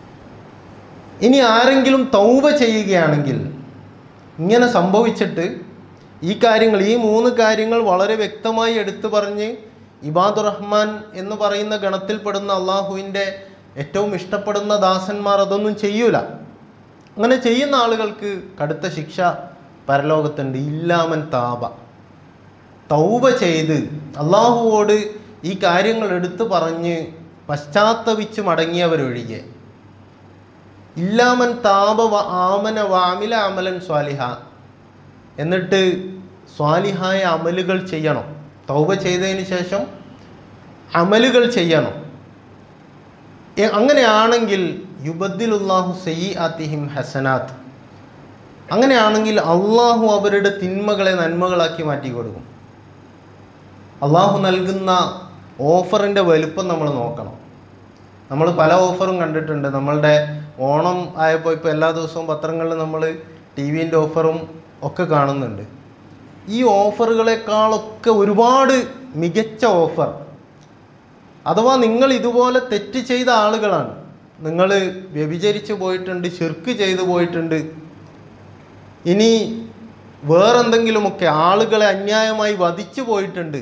ഇനി ആരെങ്കിലും തൗബ ചെയ്യുകയാണെങ്കിൽ ഇങ്ങനെ സംഭവിച്ചിട്ട് ഈ കാര്യങ്ങൾ ഈ മൂന്ന് കാര്യങ്ങൾ വളരെ വ്യക്തമായി എടുത്തു പറഞ്ഞ് ഇബാദുർ റഹ്മാൻ എന്ന് പറയുന്ന ഗണത്തിൽപ്പെടുന്ന അള്ളാഹുവിൻ്റെ ഏറ്റവും ഇഷ്ടപ്പെടുന്ന ദാസന്മാർ അതൊന്നും ചെയ്യൂല അങ്ങനെ ചെയ്യുന്ന ആളുകൾക്ക് കടുത്ത ശിക്ഷ പരലോകത്തുണ്ട് ഇല്ലാമൻ താപ തൗബ ചെയ്ത് അള്ളാഹുവോട് ഈ കാര്യങ്ങൾ എടുത്തു പറഞ്ഞ് പശ്ചാത്തപിച്ച് മടങ്ങിയവരൊഴികെ ഇല്ലാമൻ താപ വ ആമന വാമില അമലൻ സ്വാലിഹ എന്നിട്ട് സ്വാലിഹായ അമലുകൾ ചെയ്യണം തൗബ ചെയ്തതിന് ശേഷം അമലുകൾ ചെയ്യണം എ- അങ്ങനെയാണെങ്കിൽ യുബദ്ദിലുല്ലാഹു സയ്യി ആത്തിഹിം ഹസനാത്ത് അങ്ങനെയാണെങ്കിൽ അള്ളാഹു അവരുടെ തിന്മകളെ നന്മകളാക്കി മാറ്റി കൊടുക്കും അള്ളാഹു നൽകുന്ന ഓഫറിൻ്റെ വലുപ്പം നമ്മൾ നോക്കണം നമ്മൾ പല ഓഫറും കണ്ടിട്ടുണ്ട് നമ്മളുടെ ഓണം ആയപ്പോൾ ഇപ്പോൾ എല്ലാ ദിവസവും പത്രങ്ങളിൽ നമ്മൾ ടി വിൻ്റെ ഓഫറും ഒക്കെ കാണുന്നുണ്ട് ഈ ഓഫറുകളെക്കാളൊക്കെ ഒരുപാട് മികച്ച ഓഫർ അഥവാ നിങ്ങൾ ഇതുപോലെ തെറ്റ് ചെയ്ത ആളുകളാണ് നിങ്ങൾ വ്യഭിചരിച്ചു പോയിട്ടുണ്ട് ശിർക്ക് ചെയ്തു പോയിട്ടുണ്ട് ഇനി വേറെന്തെങ്കിലുമൊക്കെ ആളുകളെ അന്യായമായി വധിച്ചു പോയിട്ടുണ്ട്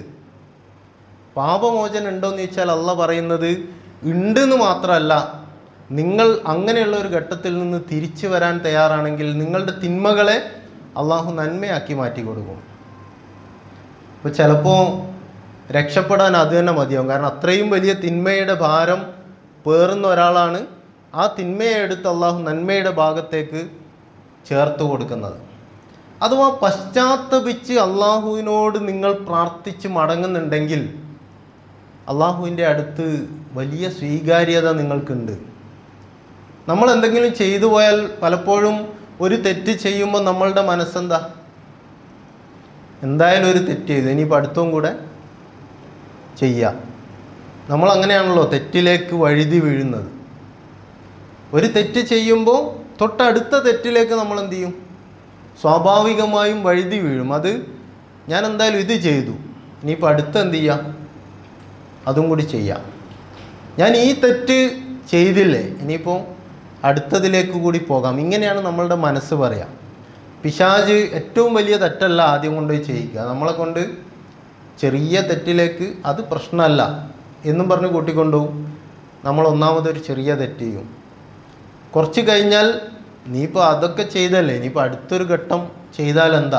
പാപമോചനം ഉണ്ടോയെന്ന് ചോദിച്ചാൽ അല്ല പറയുന്നത് ഉണ്ടെന്ന് മാത്രമല്ല നിങ്ങൾ അങ്ങനെയുള്ള ഒരു ഘട്ടത്തിൽ നിന്ന് തിരിച്ചു വരാൻ തയ്യാറാണെങ്കിൽ നിങ്ങളുടെ തിന്മകളെ അള്ളാഹു നന്മയാക്കി മാറ്റി കൊടുക്കും ഇപ്പോൾ ചിലപ്പോൾ രക്ഷപ്പെടാൻ അത് തന്നെ മതിയാവും കാരണം അത്രയും വലിയ തിന്മയുടെ ഭാരം പേറുന്ന ഒരാളാണ് ആ തിന്മയെ എടുത്ത് അള്ളാഹു നന്മയുടെ ഭാഗത്തേക്ക് ചേർത്ത് കൊടുക്കുന്നത് അഥവാ പശ്ചാത്തപിച്ച് അള്ളാഹുവിനോട് നിങ്ങൾ പ്രാർത്ഥിച്ച് മടങ്ങുന്നുണ്ടെങ്കിൽ അള്ളാഹുവിൻ്റെ അടുത്ത് വലിയ സ്വീകാര്യത നിങ്ങൾക്കുണ്ട് നമ്മൾ എന്തെങ്കിലും ചെയ്തു പോയാൽ പലപ്പോഴും ഒരു തെറ്റ് ചെയ്യുമ്പോൾ നമ്മളുടെ മനസ്സെന്താ എന്തായാലും ഒരു തെറ്റ് ചെയ്തു ഇനിയിപ്പോൾ അടുത്തവും കൂടെ ചെയ്യാം നമ്മൾ അങ്ങനെയാണല്ലോ തെറ്റിലേക്ക് വഴുതി വീഴുന്നത് ഒരു തെറ്റ് ചെയ്യുമ്പോൾ തൊട്ടടുത്ത തെറ്റിലേക്ക് നമ്മൾ എന്ത് ചെയ്യും സ്വാഭാവികമായും വഴുതി വീഴും അത് ഞാൻ എന്തായാലും ഇത് ചെയ്തു ഇനിയിപ്പോൾ അടുത്ത എന്ത് ചെയ്യാം അതും കൂടി ചെയ്യാം ഞാൻ ഈ തെറ്റ് ചെയ്തില്ലേ ഇനിയിപ്പോൾ അടുത്തതിലേക്ക് കൂടി പോകാം ഇങ്ങനെയാണ് നമ്മളുടെ മനസ്സ് പറയാം പിശാജ് ഏറ്റവും വലിയ തെറ്റല്ല ആദ്യം കൊണ്ടുപോയി ചെയ്യിക്കുക നമ്മളെ കൊണ്ട് ചെറിയ തെറ്റിലേക്ക് അത് പ്രശ്നമല്ല എന്നും പറഞ്ഞ് കൂട്ടിക്കൊണ്ടുപോകും നമ്മൾ ഒന്നാമതൊരു ചെറിയ തെറ്റ് ചെയ്യും കുറച്ച് കഴിഞ്ഞാൽ നീ ഇപ്പോൾ അതൊക്കെ ചെയ്തല്ലേ ഇനിയിപ്പോൾ അടുത്തൊരു ഘട്ടം ചെയ്താൽ എന്താ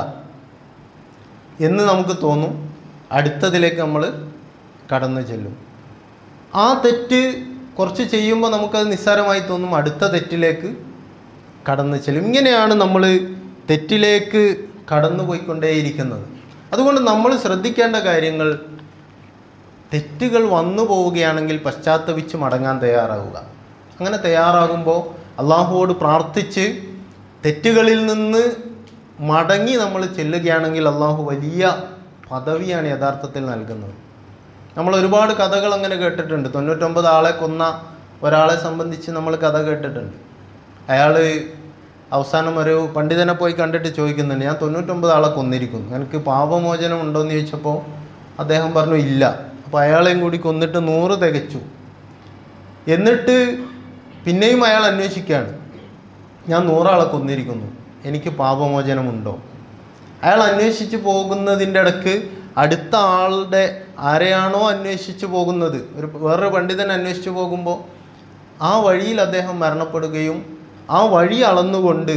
എന്ന് നമുക്ക് തോന്നും അടുത്തതിലേക്ക് നമ്മൾ കടന്നു ചെല്ലും ആ തെറ്റ് കുറച്ച് ചെയ്യുമ്പോൾ നമുക്കത് നിസ്സാരമായി തോന്നും അടുത്ത തെറ്റിലേക്ക് കടന്നു ചെല്ലും ഇങ്ങനെയാണ് നമ്മൾ തെറ്റിലേക്ക് കടന്നു പോയിക്കൊണ്ടേയിരിക്കുന്നത് അതുകൊണ്ട് നമ്മൾ ശ്രദ്ധിക്കേണ്ട കാര്യങ്ങൾ തെറ്റുകൾ വന്നു പോവുകയാണെങ്കിൽ പശ്ചാത്തപിച്ച് മടങ്ങാൻ തയ്യാറാവുക അങ്ങനെ തയ്യാറാകുമ്പോൾ അള്ളാഹുവോട് പ്രാർത്ഥിച്ച് തെറ്റുകളിൽ നിന്ന് മടങ്ങി നമ്മൾ ചെല്ലുകയാണെങ്കിൽ അള്ളാഹു വലിയ പദവിയാണ് യഥാർത്ഥത്തിൽ നൽകുന്നത് നമ്മൾ ഒരുപാട് കഥകൾ അങ്ങനെ കേട്ടിട്ടുണ്ട് തൊണ്ണൂറ്റൊമ്പത് ആളെ കൊന്ന ഒരാളെ സംബന്ധിച്ച് നമ്മൾ കഥ കേട്ടിട്ടുണ്ട് അയാൾ അവസാനം ഒരു പണ്ഡിതനെ പോയി കണ്ടിട്ട് ചോദിക്കുന്നുണ്ട് ഞാൻ തൊണ്ണൂറ്റൊമ്പത് ആളെ കൊന്നിരിക്കുന്നു എനിക്ക് പാപമോചനം ഉണ്ടോയെന്ന് ചോദിച്ചപ്പോൾ അദ്ദേഹം പറഞ്ഞു ഇല്ല അപ്പോൾ അയാളെയും കൂടി കൊന്നിട്ട് നൂറ് തികച്ചു എന്നിട്ട് പിന്നെയും അയാൾ അന്വേഷിക്കുകയാണ് ഞാൻ നൂറാളെ കൊന്നിരിക്കുന്നു എനിക്ക് പാപമോചനമുണ്ടോ അയാൾ അന്വേഷിച്ച് പോകുന്നതിൻ്റെ ഇടക്ക് അടുത്ത ആളുടെ ആരെയാണോ അന്വേഷിച്ച് പോകുന്നത് ഒരു വേറൊരു പണ്ഡിതൻ അന്വേഷിച്ച് പോകുമ്പോൾ ആ വഴിയിൽ അദ്ദേഹം മരണപ്പെടുകയും ആ വഴി അളന്നുകൊണ്ട്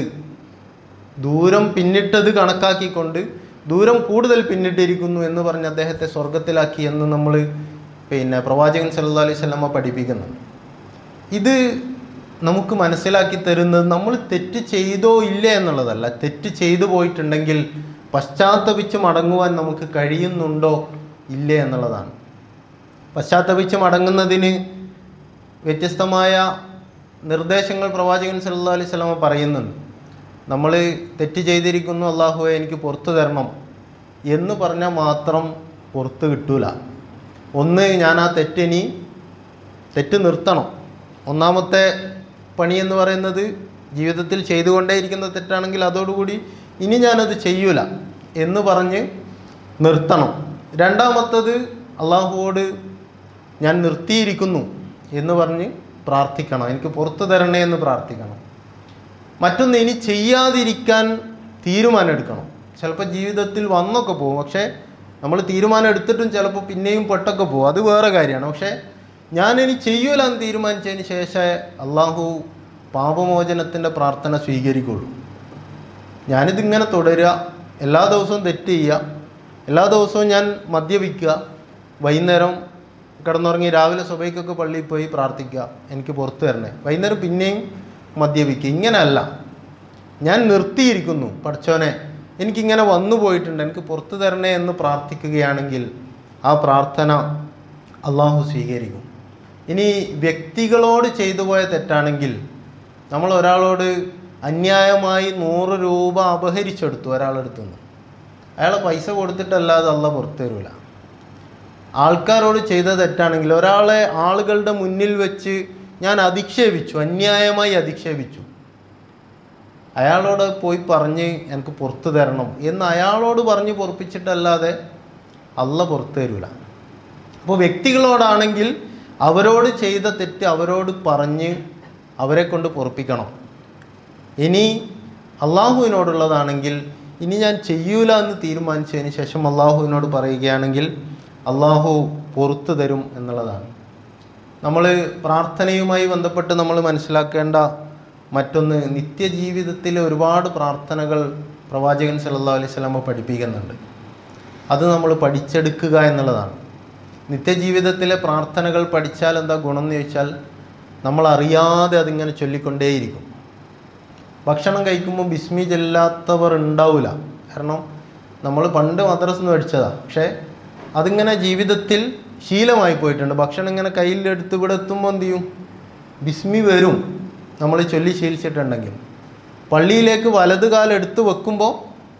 ദൂരം പിന്നിട്ടത് കണക്കാക്കിക്കൊണ്ട് ദൂരം കൂടുതൽ പിന്നിട്ടിരിക്കുന്നു എന്ന് പറഞ്ഞ് അദ്ദേഹത്തെ സ്വർഗത്തിലാക്കി എന്ന് നമ്മൾ പിന്നെ പ്രവാചകൻ സല്ലല്ലാഹു അലൈഹി വസല്ലമ പഠിപ്പിക്കുന്നുണ്ട് ഇത് നമുക്ക് മനസ്സിലാക്കി തരുന്നത് നമ്മൾ തെറ്റ് ചെയ്തോ ഇല്ലേ എന്നുള്ളതല്ല തെറ്റ് ചെയ്തു പോയിട്ടുണ്ടെങ്കിൽ പശ്ചാത്തപിച്ച് മടങ്ങുവാൻ നമുക്ക് കഴിയുന്നുണ്ടോ ഇല്ലേ എന്നുള്ളതാണ് പശ്ചാത്തപിച്ച് മടങ്ങുന്നതിന് വ്യത്യസ്തമായ നിർദ്ദേശങ്ങൾ പ്രവാചകൻ സല്ലല്ലാഹു അലൈഹി വസല്ലമ പറയുന്നുണ്ട് നമ്മൾ തെറ്റ് ചെയ്തിരിക്കുന്നു അള്ളാഹുവെ എനിക്ക് പുറത്തു തരണം എന്ന് പറഞ്ഞാൽ മാത്രം പുറത്ത് കിട്ടൂല ഒന്ന് ഞാൻ ആ തെറ്റിനി തെറ്റ് നിർത്തണം ഒന്നാമത്തെ പണി എന്ന് പറയുന്നത് ജീവിതത്തിൽ ചെയ്തുകൊണ്ടേയിരിക്കുന്ന തെറ്റാണെങ്കിൽ അതോടുകൂടി ഇനി ഞാനത് ചെയ്യൂല എന്ന് പറഞ്ഞ് നിർത്തണം രണ്ടാമത്തത് അള്ളാഹുവോട് ഞാൻ നിർത്തിയിരിക്കുന്നു എന്ന് പറഞ്ഞ് പ്രാർത്ഥിക്കണം എനിക്ക് പുറത്തു തരണേ എന്ന് പ്രാർത്ഥിക്കണം മറ്റൊന്ന് ഇനി ചെയ്യാതിരിക്കാൻ തീരുമാനം എടുക്കണം ചിലപ്പോൾ ജീവിതത്തിൽ വന്നൊക്കെ പോകും പക്ഷേ നമ്മൾ തീരുമാനം എടുത്തിട്ടും ചിലപ്പോൾ പിന്നെയും പെട്ടൊക്കെ പോകും അത് വേറെ കാര്യമാണ് പക്ഷേ ഞാനിനി ചെയ്യൂല എന്ന് തീരുമാനിച്ചതിന് ശേഷം അള്ളാഹു പാപമോചനത്തിൻ്റെ പ്രാർത്ഥന സ്വീകരിക്കുള്ളൂ ഞാനിതിങ്ങനെ തുടരുക എല്ലാ ദിവസവും തെറ്റ് ചെയ്യുക എല്ലാ ദിവസവും ഞാൻ മദ്യപിക്കുക വൈകുന്നേരം കിടന്നുറങ്ങി രാവിലെ സുബൈക്കൊക്കെ പള്ളിയിൽ പോയി പ്രാർത്ഥിക്കുക എനിക്ക് പുറത്തു തരണേ വൈകുന്നേരം പിന്നെയും മദ്യപിക്കുക ഇങ്ങനെയല്ല ഞാൻ നിർത്തിയിരിക്കുന്നു പഠിച്ചോനെ എനിക്കിങ്ങനെ വന്നു പോയിട്ടുണ്ട് എനിക്ക് പുറത്തു തരണേ എന്ന് പ്രാർത്ഥിക്കുകയാണെങ്കിൽ ആ പ്രാർത്ഥന അള്ളാഹു സ്വീകരിക്കും ഇനി വ്യക്തികളോട് ചെയ്തു പോയ തെറ്റാണെങ്കിൽ നമ്മൾ ഒരാളോട് അന്യായമായി നൂറ് രൂപ അപഹരിച്ചെടുത്തു ഒരാളെടുത്തു നിന്ന് അയാളെ പൈസ കൊടുത്തിട്ടല്ലാതെ അല്ല പുറത്തു തരൂല ആൾക്കാരോട് ചെയ്ത തെറ്റാണെങ്കിൽ ഒരാളെ ആളുകളുടെ മുന്നിൽ വെച്ച് ഞാൻ അധിക്ഷേപിച്ചു അന്യായമായി അധിക്ഷേപിച്ചു അയാളോട് പോയി പറഞ്ഞ് എനിക്ക് പുറത്തു തരണം എന്ന് അയാളോട് പറഞ്ഞ് പൊറപ്പിച്ചിട്ടല്ലാതെ അല്ല പുറത്തു തരൂല അപ്പോൾ വ്യക്തികളോടാണെങ്കിൽ അവരോട് ചെയ്ത തെറ്റ് അവരോട് പറഞ്ഞ് അവരെ കൊണ്ട് പൊറപ്പിക്കണം ഇനി അള്ളാഹുവിനോടുള്ളതാണെങ്കിൽ ഇനി ഞാൻ ചെയ്യൂല എന്ന് തീരുമാനിച്ചതിന് ശേഷം അള്ളാഹുവിനോട് പറയുകയാണെങ്കിൽ അള്ളാഹു പുറത്തു തരും എന്നുള്ളതാണ് നമ്മൾ പ്രാർത്ഥനയുമായി ബന്ധപ്പെട്ട് നമ്മൾ മനസ്സിലാക്കേണ്ട മറ്റൊന്ന് നിത്യജീവിതത്തിൽ ഒരുപാട് പ്രാർത്ഥനകൾ പ്രവാചകൻ സല്ലല്ലാഹു അലൈഹി സ്വലാമ പഠിപ്പിക്കുന്നുണ്ട് അത് നമ്മൾ പഠിച്ചെടുക്കുക എന്നുള്ളതാണ് നിത്യജീവിതത്തിലെ പ്രാർത്ഥനകൾ പഠിച്ചാൽ എന്താ ഗുണം എന്ന് ചോദിച്ചാൽ നമ്മൾ അറിയാതെ അതിങ്ങനെ ചൊല്ലിക്കൊണ്ടേയിരിക്കും ഭക്ഷണം കഴിക്കുമ്പോൾ ബിസ്മി ചെല്ലാത്തവർ ഉണ്ടാവില്ല കാരണം നമ്മൾ പണ്ട് മദ്രസ് നിന്ന് പഠിച്ചതാണ് പക്ഷേ അതിങ്ങനെ ജീവിതത്തിൽ ശീലമായി പോയിട്ടുണ്ട് ഭക്ഷണം ഇങ്ങനെ കയ്യിലെടുത്ത് ഇവിടെ എത്തുമ്പോൾ എന്ത് ചെയ്യും ബിസ്മി വരും നമ്മൾ ചൊല്ലി ശീലിച്ചിട്ടുണ്ടെങ്കിൽ പള്ളിയിലേക്ക് വലത് കാലം എടുത്ത് വെക്കുമ്പോൾ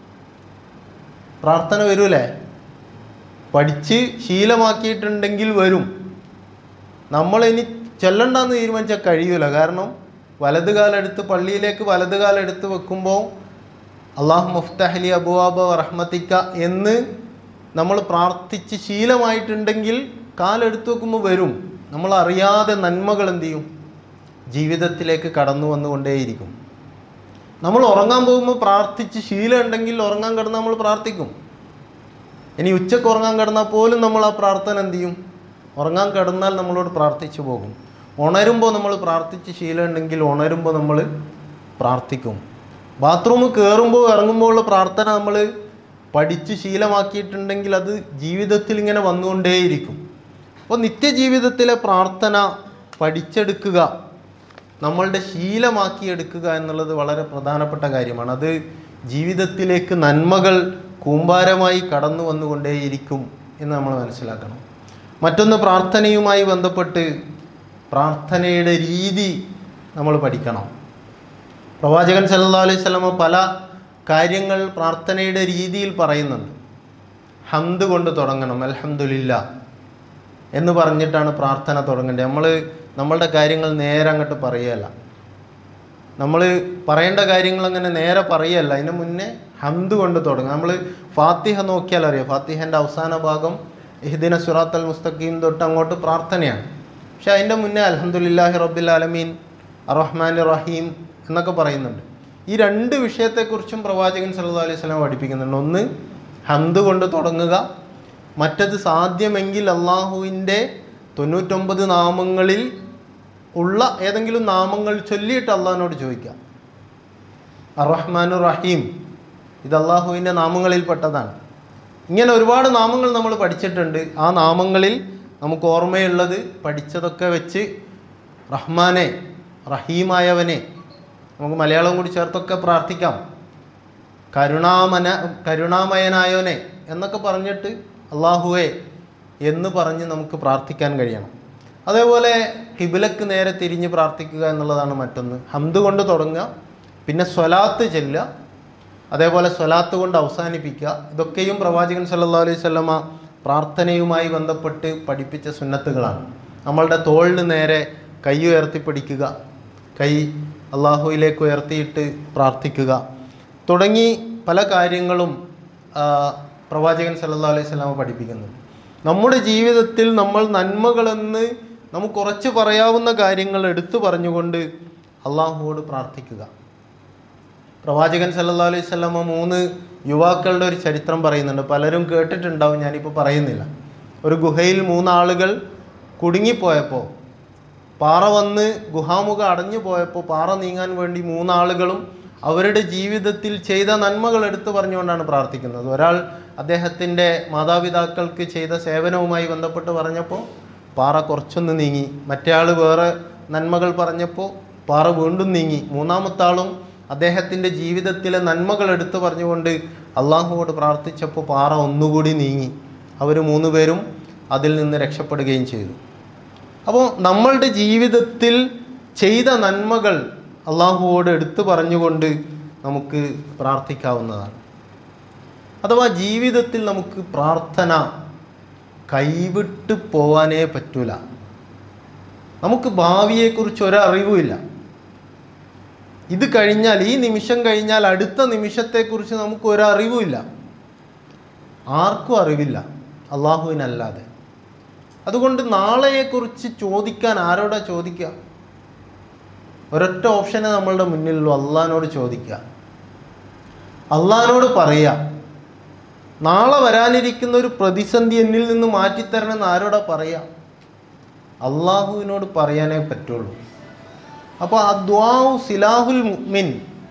പ്രാർത്ഥന വരൂലേ പഠിച്ച് ശീലമാക്കിയിട്ടുണ്ടെങ്കിൽ വരും നമ്മളിനി ചെല്ലണ്ടെന്ന് തീരുമാനിച്ചാൽ കഴിയൂല കാരണം വലത് കാലെടുത്ത് പള്ളിയിലേക്ക് വലത് കാലെടുത്ത് വെക്കുമ്പോൾ അള്ളാഹു മുഫ്തഹലി അബുവാബ റഹ്മത്തിക്ക എന്ന് നമ്മൾ പ്രാർത്ഥിച്ച് ശീലമായിട്ടുണ്ടെങ്കിൽ കാലെടുത്ത് വെക്കുമ്പോൾ വരും നമ്മൾ അറിയാതെ നന്മകൾ എന്ത് ചെയ്യും ജീവിതത്തിലേക്ക് കടന്നു വന്നുകൊണ്ടേയിരിക്കും നമ്മൾ ഉറങ്ങാൻ പോകുമ്പോൾ പ്രാർത്ഥിച്ച് ശീലം ഉണ്ടെങ്കിൽ ഉറങ്ങാൻ കിടന്ന് നമ്മൾ പ്രാർത്ഥിക്കും ഇനി ഉച്ചക്ക് ഉറങ്ങാൻ കിടന്നാൽ പോലും നമ്മൾ ആ പ്രാർത്ഥന എന്ത് ചെയ്യും ഉറങ്ങാൻ കിടന്നാൽ നമ്മളോട് പ്രാർത്ഥിച്ചു പോകും ഉണരുമ്പോൾ നമ്മൾ പ്രാർത്ഥിച്ച് ശീലം ഉണ്ടെങ്കിൽ ഉണരുമ്പോൾ നമ്മൾ പ്രാർത്ഥിക്കും ബാത്റൂമിൽ കയറുമ്പോൾ ഇറങ്ങുമ്പോൾ ഉള്ള പ്രാർത്ഥന നമ്മൾ പഠിച്ച് ശീലമാക്കിയിട്ടുണ്ടെങ്കിൽ അത് ജീവിതത്തിൽ ഇങ്ങനെ വന്നുകൊണ്ടേയിരിക്കും അപ്പോൾ നിത്യജീവിതത്തിലെ പ്രാർത്ഥന പഠിച്ചെടുക്കുക നമ്മളുടെ ശീലമാക്കിയെടുക്കുക എന്നുള്ളത് വളരെ പ്രധാനപ്പെട്ട കാര്യമാണ് അത് ജീവിതത്തിലേക്ക് നന്മകൾ കൂമ്പാരമായി കടന്നു വന്നുകൊണ്ടേയിരിക്കും എന്ന് നമ്മൾ മനസ്സിലാക്കണം മറ്റൊന്ന് പ്രാർത്ഥനയുമായി ബന്ധപ്പെട്ട് പ്രാർത്ഥനയുടെ രീതി നമ്മൾ പഠിക്കണം പ്രവാചകൻ സല്ലല്ലാഹു അലൈഹി സ്വലമ പല കാര്യങ്ങൾ പ്രാർത്ഥനയുടെ രീതിയിൽ പറയുന്നുണ്ട് ഹംദ് കൊണ്ട് തുടങ്ങണം അൽഹംദുലില്ല എന്ന് പറഞ്ഞിട്ടാണ് പ്രാർത്ഥന തുടങ്ങേണ്ടത് നമ്മൾ നമ്മളുടെ കാര്യങ്ങൾ നേരെ അങ്ങോട്ട് പറയുകയല്ല നമ്മൾ പറയേണ്ട കാര്യങ്ങൾ അങ്ങനെ നേരെ പറയുകയല്ല അതിന് മുന്നേ ഹംദ് കൊണ്ട് തുടങ്ങും നമ്മൾ ഫാത്തിഹ നോക്കിയാൽ അറിയാം ഫാത്തിഹൻ്റെ അവസാന ഭാഗം ഇഹ്ദിന സുറാത്ത് അൽ മുസ്തഖീം തൊട്ട് അങ്ങോട്ട് പ്രാർത്ഥനയാണ് പക്ഷെ അതിൻ്റെ മുന്നേ അലഹമുല്ലാഹി റബ്ബിൽ ആലമീൻ അറഹ്മാൻ റഹീം എന്നൊക്കെ പറയുന്നുണ്ട് ഈ രണ്ട് വിഷയത്തെക്കുറിച്ചും പ്രവാചകൻ സല്ലല്ലാഹു അലൈഹി വസല്ലം പഠിപ്പിക്കുന്നുണ്ട് ഒന്ന് ഹംദ് കൊണ്ട് തുടങ്ങുക മറ്റത് സാധ്യമെങ്കിൽ അള്ളാഹുവിൻ്റെ തൊണ്ണൂറ്റൊമ്പത് നാമങ്ങളിൽ ഉള്ള ഏതെങ്കിലും നാമങ്ങൾ ചൊല്ലിയിട്ട് അള്ളാഹിനോട് ചോദിക്കാം അറഹ്മാനു റഹീം ഇത് അള്ളാഹുവിൻ്റെ നാമങ്ങളിൽപ്പെട്ടതാണ് ഇങ്ങനെ ഒരുപാട് നാമങ്ങൾ നമ്മൾ പഠിച്ചിട്ടുണ്ട് ആ നാമങ്ങളിൽ നമുക്ക് ഓർമ്മയുള്ളത് പഠിച്ചതൊക്കെ വെച്ച് റഹ്മാനെ റഹീമായവനെ നമുക്ക് മലയാളം കൂടി ചേർത്തൊക്കെ പ്രാർത്ഥിക്കാം കരുണാമന കരുണാമയനായോനെ എന്നൊക്കെ പറഞ്ഞിട്ട് അള്ളാഹുവേ എന്ന് പറഞ്ഞ് നമുക്ക് പ്രാർത്ഥിക്കാൻ കഴിയണം അതേപോലെ കിബിലക്ക് നേരെ തിരിഞ്ഞ് പ്രാർത്ഥിക്കുക എന്നുള്ളതാണ് മറ്റൊന്ന് ഹംദ് കൊണ്ട് തുടങ്ങുക പിന്നെ സ്വലാത്ത് ചെല്ലുക അതേപോലെ സ്വലാത്ത് കൊണ്ട് അവസാനിപ്പിക്കുക ഇതൊക്കെയും പ്രവാചകൻ സല്ലല്ലാഹു അലൈഹി വസല്ലമ പ്രാർത്ഥനയുമായി ബന്ധപ്പെട്ട് പഠിപ്പിച്ച സുന്നത്തുകളാണ് നമ്മളുടെ തോളിന് നേരെ കൈ ഉയർത്തി പിടിക്കുക കൈ അള്ളാഹുവിലേക്ക് ഉയർത്തിയിട്ട് പ്രാർത്ഥിക്കുക തുടങ്ങി പല കാര്യങ്ങളും ആ, പ്രവാചകൻ സല്ലല്ലാഹു അലൈഹി വസല്ലമ പഠിപ്പിക്കുന്നുണ്ട് നമ്മുടെ ജീവിതത്തിൽ നമ്മൾ നന്മകളെന്ന് നമുക്ക് കുറച്ച് പറയാവുന്ന കാര്യങ്ങൾ എടുത്തു പറഞ്ഞുകൊണ്ട് അള്ളാഹുവോട് പ്രാർത്ഥിക്കുക പ്രവാചകൻ സല്ലല്ലാഹു അലൈഹി വസല്ലമ മൂന്ന് യുവാക്കളുടെ ഒരു ചരിത്രം പറയുന്നുണ്ട് പലരും കേട്ടിട്ടുണ്ടാവും ഞാനിപ്പോൾ പറയുന്നില്ല ഒരു ഗുഹയിൽ മൂന്നാളുകൾ കുടുങ്ങിപ്പോയപ്പോൾ പാറ വന്ന് ഗുഹാമുഖം അടഞ്ഞു പോയപ്പോൾ പാറ നീങ്ങാൻ വേണ്ടി മൂന്നാളുകളും അവരുടെ ജീവിതത്തിൽ ചെയ്ത നന്മകൾ എടുത്തു പറഞ്ഞുകൊണ്ടാണ് പ്രാർത്ഥിക്കുന്നത് ഒരാൾ അദ്ദേഹത്തിൻ്റെ മാതാപിതാക്കൾക്ക് ചെയ്ത സേവനവുമായി ബന്ധപ്പെട്ട് പറഞ്ഞപ്പോൾ പാറ കുറച്ചൊന്ന് നീങ്ങി മറ്റേ ആൾ വേറെ നന്മകൾ പറഞ്ഞപ്പോൾ പാറ വീണ്ടും നീങ്ങി മൂന്നാമത്തെ ആളും അദ്ദേഹത്തിൻ്റെ ജീവിതത്തിലെ നന്മകൾ എടുത്തു പറഞ്ഞുകൊണ്ട് അള്ളാഹുവോട് പ്രാർത്ഥിച്ചപ്പോൾ പാറ ഒന്നുകൂടി നീങ്ങി അവർ മൂന്ന് പേരും അതിൽ നിന്ന് രക്ഷപ്പെടുകയും ചെയ്തു അപ്പോൾ നമ്മളുടെ ജീവിതത്തിൽ ചെയ്ത നന്മകൾ അള്ളാഹുവോട് എടുത്തു പറഞ്ഞുകൊണ്ട് നമുക്ക് പ്രാർത്ഥിക്കാവുന്നതാണ് അഥവാ ജീവിതത്തിൽ നമുക്ക് പ്രാർത്ഥന കൈവിട്ട് പോവാനേ പറ്റൂല നമുക്ക് ഭാവിയെക്കുറിച്ച് ഒരറിവുമില്ല ഇത് കഴിഞ്ഞാൽ ഈ നിമിഷം കഴിഞ്ഞാൽ അടുത്ത നിമിഷത്തെക്കുറിച്ച് നമുക്ക് ഒരറിവുമില്ല ആർക്കും അറിവില്ല അള്ളാഹുവിനല്ലാതെ അതുകൊണ്ട് നാളെയെക്കുറിച്ച് ചോദിക്കാൻ ആരോടാ ചോദിക്കുക ഒരൊറ്റ ഓപ്ഷനെ നമ്മളുടെ മുന്നിലുള്ളൂ അള്ളഹാനോട് ചോദിക്കുക അള്ളഹാനോട് പറയുക നാളെ വരാനിരിക്കുന്ന ഒരു പ്രതിസന്ധി എന്നിൽ നിന്ന് മാറ്റിത്തരണമെന്ന് ആരോടാ പറയുക അള്ളാഹുവിനോട് പറയാനേ പറ്റുള്ളൂ അപ്പോൾ ആ ദ്വാവു സിലാഹുൽ മുഅ്മിൻ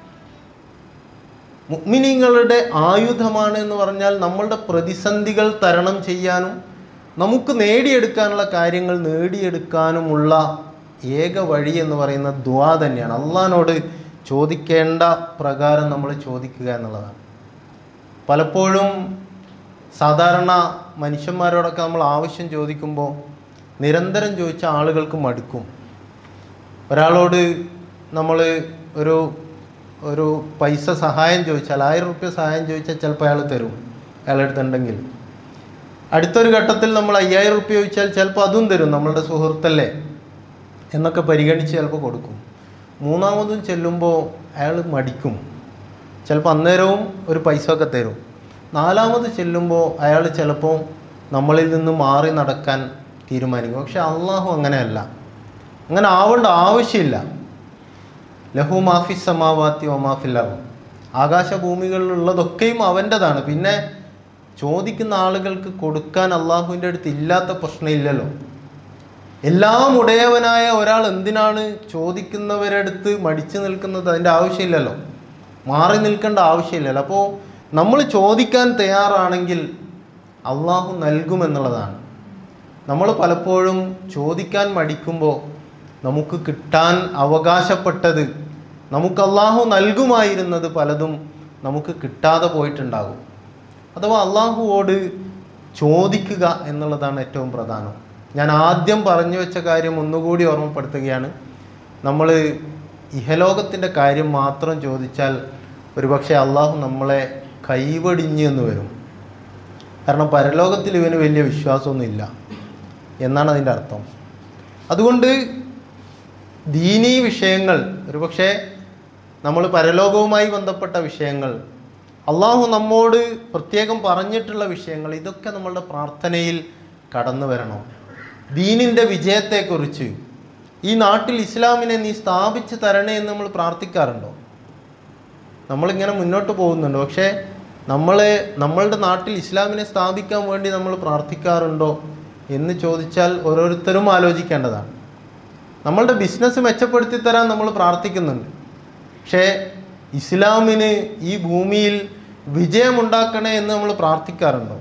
മുഅ്മിനീങ്ങളുടെ ആയുധമാണ് എന്ന് പറഞ്ഞാൽ നമ്മളുടെ പ്രതിസന്ധികൾ തരണം ചെയ്യാനും നമുക്ക് നേടിയെടുക്കാനുള്ള കാര്യങ്ങൾ നേടിയെടുക്കാനുമുള്ള ഏക വഴി എന്ന് പറയുന്ന ദ്വാ തന്നെയാണ് അള്ളഹാനോട് ചോദിക്കേണ്ട പ്രകാരം നമ്മൾ ചോദിക്കുക എന്നുള്ളതാണ് പലപ്പോഴും സാധാരണ മനുഷ്യന്മാരോടൊക്കെ നമ്മൾ ആവശ്യം ചോദിക്കുമ്പോൾ നിരന്തരം ചോദിച്ച ആളുകൾക്ക് മടുക്കും ഒരാളോട് നമ്മൾ ഒരു ഒരു പൈസ സഹായം ചോദിച്ചാൽ ആയിരം റുപ്യ സഹായം ചോദിച്ചാൽ ചിലപ്പോൾ അയാൾ തരും അയാളുടെ അടുത്തുണ്ടെങ്കിൽ അടുത്തൊരു ഘട്ടത്തിൽ നമ്മൾ അയ്യായിരം റുപ്യ ചോദിച്ചാൽ ചിലപ്പോൾ അതും തരും നമ്മളുടെ സുഹൃത്തല്ലേ എന്നൊക്കെ പരിഗണിച്ച് ചിലപ്പോൾ കൊടുക്കും മൂന്നാമതും ചെല്ലുമ്പോൾ അയാൾ മടിക്കും ചിലപ്പോൾ അന്നേരവും ഒരു പൈസ ഒക്കെ തരും നാലാമത് ചെല്ലുമ്പോൾ അയാൾ ചിലപ്പോൾ നമ്മളിൽ നിന്ന് മാറി നടക്കാൻ തീരുമാനിക്കും പക്ഷെ അള്ളാഹു അങ്ങനെയല്ല അങ്ങനെ ആവേണ്ട ആവശ്യമില്ല ലഹു മാഫി സമാവാത്തി ഒമാഫില്ലറും ആകാശഭൂമികളിലുള്ളതൊക്കെയും അവൻ്റെതാണ് പിന്നെ ചോദിക്കുന്ന ആളുകൾക്ക് കൊടുക്കാൻ അള്ളാഹുവിൻ്റെ അടുത്ത് ഇല്ലാത്ത പ്രശ്നമില്ലല്ലോ എല്ലാം ഉടയവനായ ഒരാൾ എന്തിനാണ് ചോദിക്കുന്നവരടുത്ത് മടിച്ചു നിൽക്കുന്നത് അതിൻ്റെ ആവശ്യമില്ലല്ലോ മാറി നിൽക്കേണ്ട ആവശ്യമില്ലല്ലോ അപ്പോൾ നമ്മൾ ചോദിക്കാൻ തയ്യാറാണെങ്കിൽ അള്ളാഹു നൽകുമെന്നുള്ളതാണ് നമ്മൾ പലപ്പോഴും ചോദിക്കാൻ മടിക്കുമ്പോൾ നമുക്ക് കിട്ടാൻ അവകാശപ്പെട്ടത് നമുക്ക് അള്ളാഹു നൽകുമായിരുന്നത് പലതും നമുക്ക് കിട്ടാതെ പോയിട്ടുണ്ടാകും അഥവാ അള്ളാഹുവോട് ചോദിക്കുക എന്നുള്ളതാണ് ഏറ്റവും പ്രധാനം ഞാൻ ആദ്യം പറഞ്ഞു വെച്ച കാര്യം ഒന്നുകൂടി ഓർമ്മപ്പെടുത്തുകയാണ് നമ്മൾ ഇഹലോകത്തിൻ്റെ കാര്യം മാത്രം ചോദിച്ചാൽ ഒരുപക്ഷെ അള്ളാഹു നമ്മളെ കൈവടിഞ്ഞ് എന്ന് വരും കാരണം പരലോകത്തിൽ ഇവന് വലിയ വിശ്വാസമൊന്നുമില്ല എന്നാണ് അതിൻ്റെ അർത്ഥം അതുകൊണ്ട് ദീനീ വിഷയങ്ങൾ ഒരുപക്ഷെ നമ്മൾ പരലോകവുമായി ബന്ധപ്പെട്ട വിഷയങ്ങൾ അള്ളാഹു നമ്മോട് പ്രത്യേകം പറഞ്ഞിട്ടുള്ള വിഷയങ്ങൾ ഇതൊക്കെ നമ്മളുടെ പ്രാർത്ഥനയിൽ കടന്നു വരണം ദീനിൻ്റെ വിജയത്തെക്കുറിച്ച് ഈ നാട്ടിൽ ഇസ്ലാമിനെ നീ സ്ഥാപിച്ച് തരണേ എന്ന് നമ്മൾ പ്രാർത്ഥിക്കാറുണ്ടോ നമ്മളിങ്ങനെ മുന്നോട്ട് പോകുന്നുണ്ട് പക്ഷേ നമ്മളെ നമ്മളുടെ നാട്ടിൽ ഇസ്ലാമിനെ സ്ഥാപിക്കാൻ വേണ്ടി നമ്മൾ പ്രാർത്ഥിക്കാറുണ്ടോ എന്ന് ചോദിച്ചാൽ ഓരോരുത്തരും ആലോചിക്കേണ്ടതാണ് നമ്മളുടെ ബിസിനസ് മെച്ചപ്പെടുത്തി തരാൻ നമ്മൾ പ്രാർത്ഥിക്കുന്നുണ്ട് പക്ഷേ ഇസ്ലാമിന് ഈ ഭൂമിയിൽ വിജയമുണ്ടാക്കണേ എന്ന് നമ്മൾ പ്രാർത്ഥിക്കാറുണ്ടോ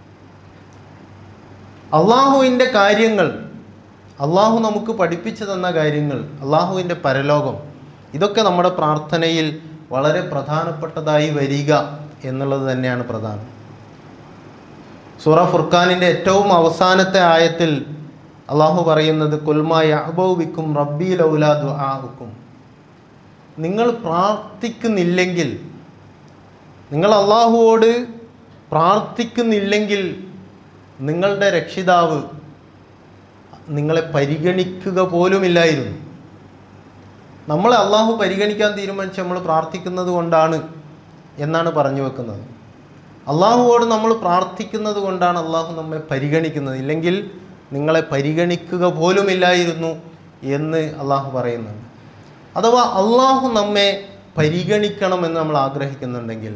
അള്ളാഹുവിൻ്റെ കാര്യങ്ങൾ അള്ളാഹു നമുക്ക് പഠിപ്പിച്ചു തന്ന കാര്യങ്ങൾ അള്ളാഹുവിൻ്റെ പരലോകം ഇതൊക്കെ നമ്മുടെ പ്രാർത്ഥനയിൽ വളരെ പ്രധാനപ്പെട്ടതായി വരിക എന്നുള്ളത് തന്നെയാണ് പ്രധാനം സൂറ ഫുർഖാനിൻ്റെ ഏറ്റവും അവസാനത്തെ ആയത്തിൽ അള്ളാഹു പറയുന്നത് കുൽമായ അബൗബിക്കും റബ്ബി ലൗലാ ദുആഉക്കും നിങ്ങൾ പ്രാർത്ഥിക്കുന്നില്ലെങ്കിൽ നിങ്ങൾ അള്ളാഹുവോട് പ്രാർത്ഥിക്കുന്നില്ലെങ്കിൽ നിങ്ങളുടെ രക്ഷിതാവ് നിങ്ങളെ പരിഗണിക്കുക പോലുമില്ലായിരുന്നു നമ്മളെ അള്ളാഹു പരിഗണിക്കാൻ തീരുമാനിച്ച് നമ്മൾ പ്രാർത്ഥിക്കുന്നത് കൊണ്ടാണ് എന്നാണ് പറഞ്ഞു വെക്കുന്നത് അള്ളാഹുവോട് നമ്മൾ പ്രാർത്ഥിക്കുന്നത് കൊണ്ടാണ് അള്ളാഹു നമ്മെ പരിഗണിക്കുന്നത് ഇല്ലെങ്കിൽ നിങ്ങളെ പരിഗണിക്കുക പോലുമില്ലായിരുന്നു എന്ന് അള്ളാഹു പറയുന്നുണ്ട് അഥവാ അള്ളാഹു നമ്മെ പരിഗണിക്കണമെന്ന് നമ്മൾ ആഗ്രഹിക്കുന്നുണ്ടെങ്കിൽ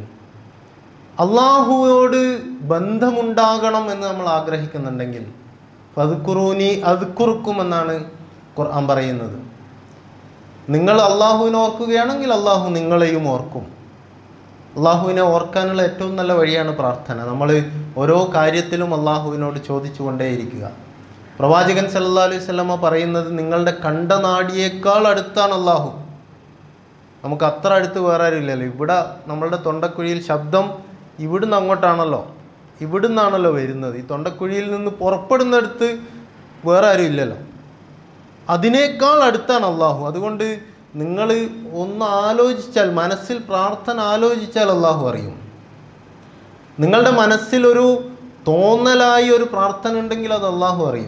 അള്ളാഹുവോട് ബന്ധമുണ്ടാകണം എന്ന് നമ്മൾ ആഗ്രഹിക്കുന്നുണ്ടെങ്കിൽ ഫതുക്കുറൂനി അതുക്കുറുക്കുമെന്നാണ് ഖുർആൻ പറയുന്നത് നിങ്ങൾ അള്ളാഹുവിനെ ഓർക്കുകയാണെങ്കിൽ അള്ളാഹു നിങ്ങളെയും ഓർക്കും അള്ളാഹുവിനെ ഓർക്കാനുള്ള ഏറ്റവും നല്ല വഴിയാണ് പ്രാർത്ഥന നമ്മൾ ഓരോ കാര്യത്തിലും അള്ളാഹുവിനോട് ചോദിച്ചു കൊണ്ടേയിരിക്കുക പ്രവാചകൻ സല്ലാ അലൈഹി സ്വലമ പറയുന്നത് നിങ്ങളുടെ കണ്ടനാടിയേക്കാൾ അടുത്താണ് അള്ളാഹു നമുക്ക് അത്ര അടുത്ത് വേറെ ആരും ഇല്ലല്ലോ ഇവിടെ നമ്മളുടെ തൊണ്ടക്കുഴിയിൽ ശബ്ദം ഇവിടുന്ന് അങ്ങോട്ടാണല്ലോ ഇവിടുന്നാണല്ലോ വരുന്നത് ഈ തൊണ്ടക്കുഴിയിൽ നിന്ന് പുറപ്പെടുന്നിടത്ത് വേറെ ആരും ഇല്ലല്ലോ അതിനേക്കാൾ അടുത്താണ് അള്ളാഹു അതുകൊണ്ട് നിങ്ങൾ ഒന്ന് ആലോചിച്ചാൽ മനസ്സിൽ പ്രാർത്ഥന ആലോചിച്ചാൽ അള്ളാഹു അറിയും നിങ്ങളുടെ മനസ്സിലൊരു തോന്നലായി ഒരു പ്രാർത്ഥന ഉണ്ടെങ്കിൽ അത് അള്ളാഹു അറിയും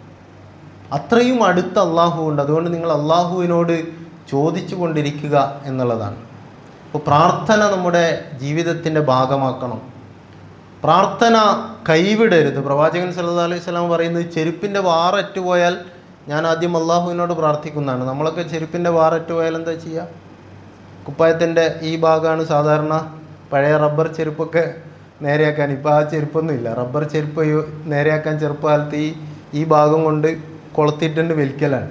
അത്രയും അടുത്ത് അള്ളാഹു ഉണ്ട് അതുകൊണ്ട് നിങ്ങൾ അള്ളാഹുവിനോട് ചോദിച്ചു കൊണ്ടിരിക്കുക എന്നുള്ളതാണ് അപ്പോൾ പ്രാർത്ഥന നമ്മുടെ ജീവിതത്തിൻ്റെ ഭാഗമാക്കണം പ്രാർത്ഥന കൈവിടരുത് പ്രവാചകൻ സല്ലല്ലാഹു അലൈഹി സ്വലാം പറയുന്നത് ചെരുപ്പിൻ്റെ വാററ്റ് പോയാൽ ഞാൻ ആദ്യം അള്ളാഹുവിനോട് പ്രാർത്ഥിക്കുന്നതാണ് നമ്മളൊക്കെ ചെരുപ്പിൻ്റെ വാററ്റ് പോയാൽ എന്താ ചെയ്യുക കുപ്പായത്തിൻ്റെ ഈ ഭാഗമാണ് സാധാരണ പഴയ റബ്ബർ ചെരുപ്പൊക്കെ നേരെയാക്കാൻ ഇപ്പോൾ ആ ചെരുപ്പൊന്നും ഇല്ല റബ്ബർ ചെരുപ്പ് യു- നേരെയാക്കാൻ ചെറുപ്പകാലത്ത് ഈ ഈ ഭാഗം കൊണ്ട് കൊളുത്തിട്ടുണ്ട് വലിക്കലാണ്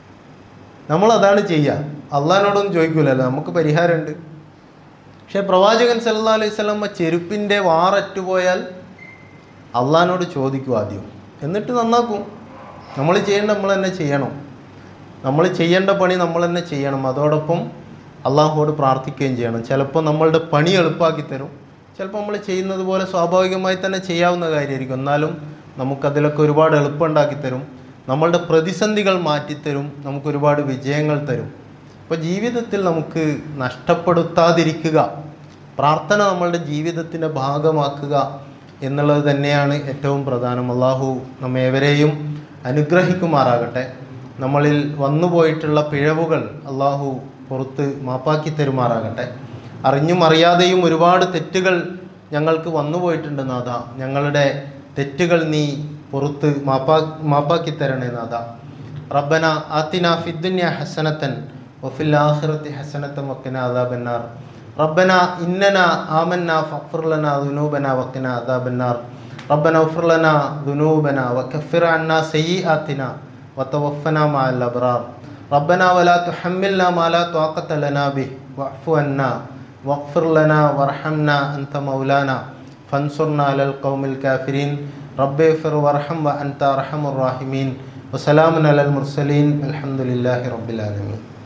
നമ്മളതാണ് ചെയ്യുക അള്ളഹാനോടൊന്നും ചോദിക്കൂലല്ലോ നമുക്ക് പരിഹാരമുണ്ട് പക്ഷേ പ്രവാചകൻ സല്ലല്ലാഹു അലൈഹി സ്വലമ്മ ചെരുപ്പിൻ്റെ വാററ്റ് പോയാൽ അള്ളഹാനോട് ചോദിക്കും ആദ്യം എന്നിട്ട് നന്നാക്കും നമ്മൾ ചെയ്യേണ്ട നമ്മൾ തന്നെ ചെയ്യണം നമ്മൾ ചെയ്യേണ്ട പണി നമ്മൾ തന്നെ ചെയ്യണം അതോടൊപ്പം അള്ളാഹുവോട് പ്രാർത്ഥിക്കുകയും ചെയ്യണം ചിലപ്പോൾ നമ്മളുടെ പണി എളുപ്പമാക്കി തരും ചിലപ്പോൾ നമ്മൾ ചെയ്യുന്നത് പോലെ സ്വാഭാവികമായി തന്നെ ചെയ്യാവുന്ന കാര്യമായിരിക്കും എന്നാലും നമുക്കതിലൊക്കെ ഒരുപാട് എളുപ്പമുണ്ടാക്കി തരും നമ്മളുടെ പ്രതിസന്ധികൾ മാറ്റിത്തരും നമുക്ക് ഒരുപാട് വിജയങ്ങൾ തരും അപ്പോൾ ജീവിതത്തിൽ നമുക്ക് നഷ്ടപ്പെടുത്താതിരിക്കുക പ്രാർത്ഥന നമ്മളുടെ ജീവിതത്തിൻ്റെ ഭാഗമാക്കുക എന്നുള്ളത് തന്നെയാണ് ഏറ്റവും പ്രധാനം അള്ളാഹു നമ്മേവരെയും അനുഗ്രഹിക്കുമാറാകട്ടെ നമ്മളിൽ വന്നുപോയിട്ടുള്ള പിഴവുകൾ അള്ളാഹു പുറത്ത് മാപ്പാക്കി തരുമാറാകട്ടെ അറിഞ്ഞും അറിയാതെയും ഒരുപാട് തെറ്റുകൾ ഞങ്ങൾക്ക് വന്നുപോയിട്ടുണ്ട് നാഥ ഞങ്ങളുടെ തെറ്റുകൾ നീ പുറത്ത് മാപ്പാ മാപ്പാക്കി തരണേ നാഥ റബ്ബന ആത്തിന ഫിദ്ദുന്യ ഹസനത്തൻ വഫിൽ ആഖിറത്തി ഹസനത്തൻ വഖിന അദാബന്നാർ റബ്ബന ഇന്നന ആമന്ന ഫഗ്ഫിർ ലനാ ദുനൂബന വഖിന അദാബന്നാർ റബ്ബന اغفر لنا ذنوبنا وكفر عنا سيئاتنا وتوفنا مع الأبرار ربنا ولا تحملنا ما لا طاقة لنا به واعف عنا واغفر لنا وارحمنا أنت مولانا فانصرنا على القوم الكافرين رب اغفر وارحم وأنت أرحم الراحمين وسلام على المرسلين الحمد لله رب العالمين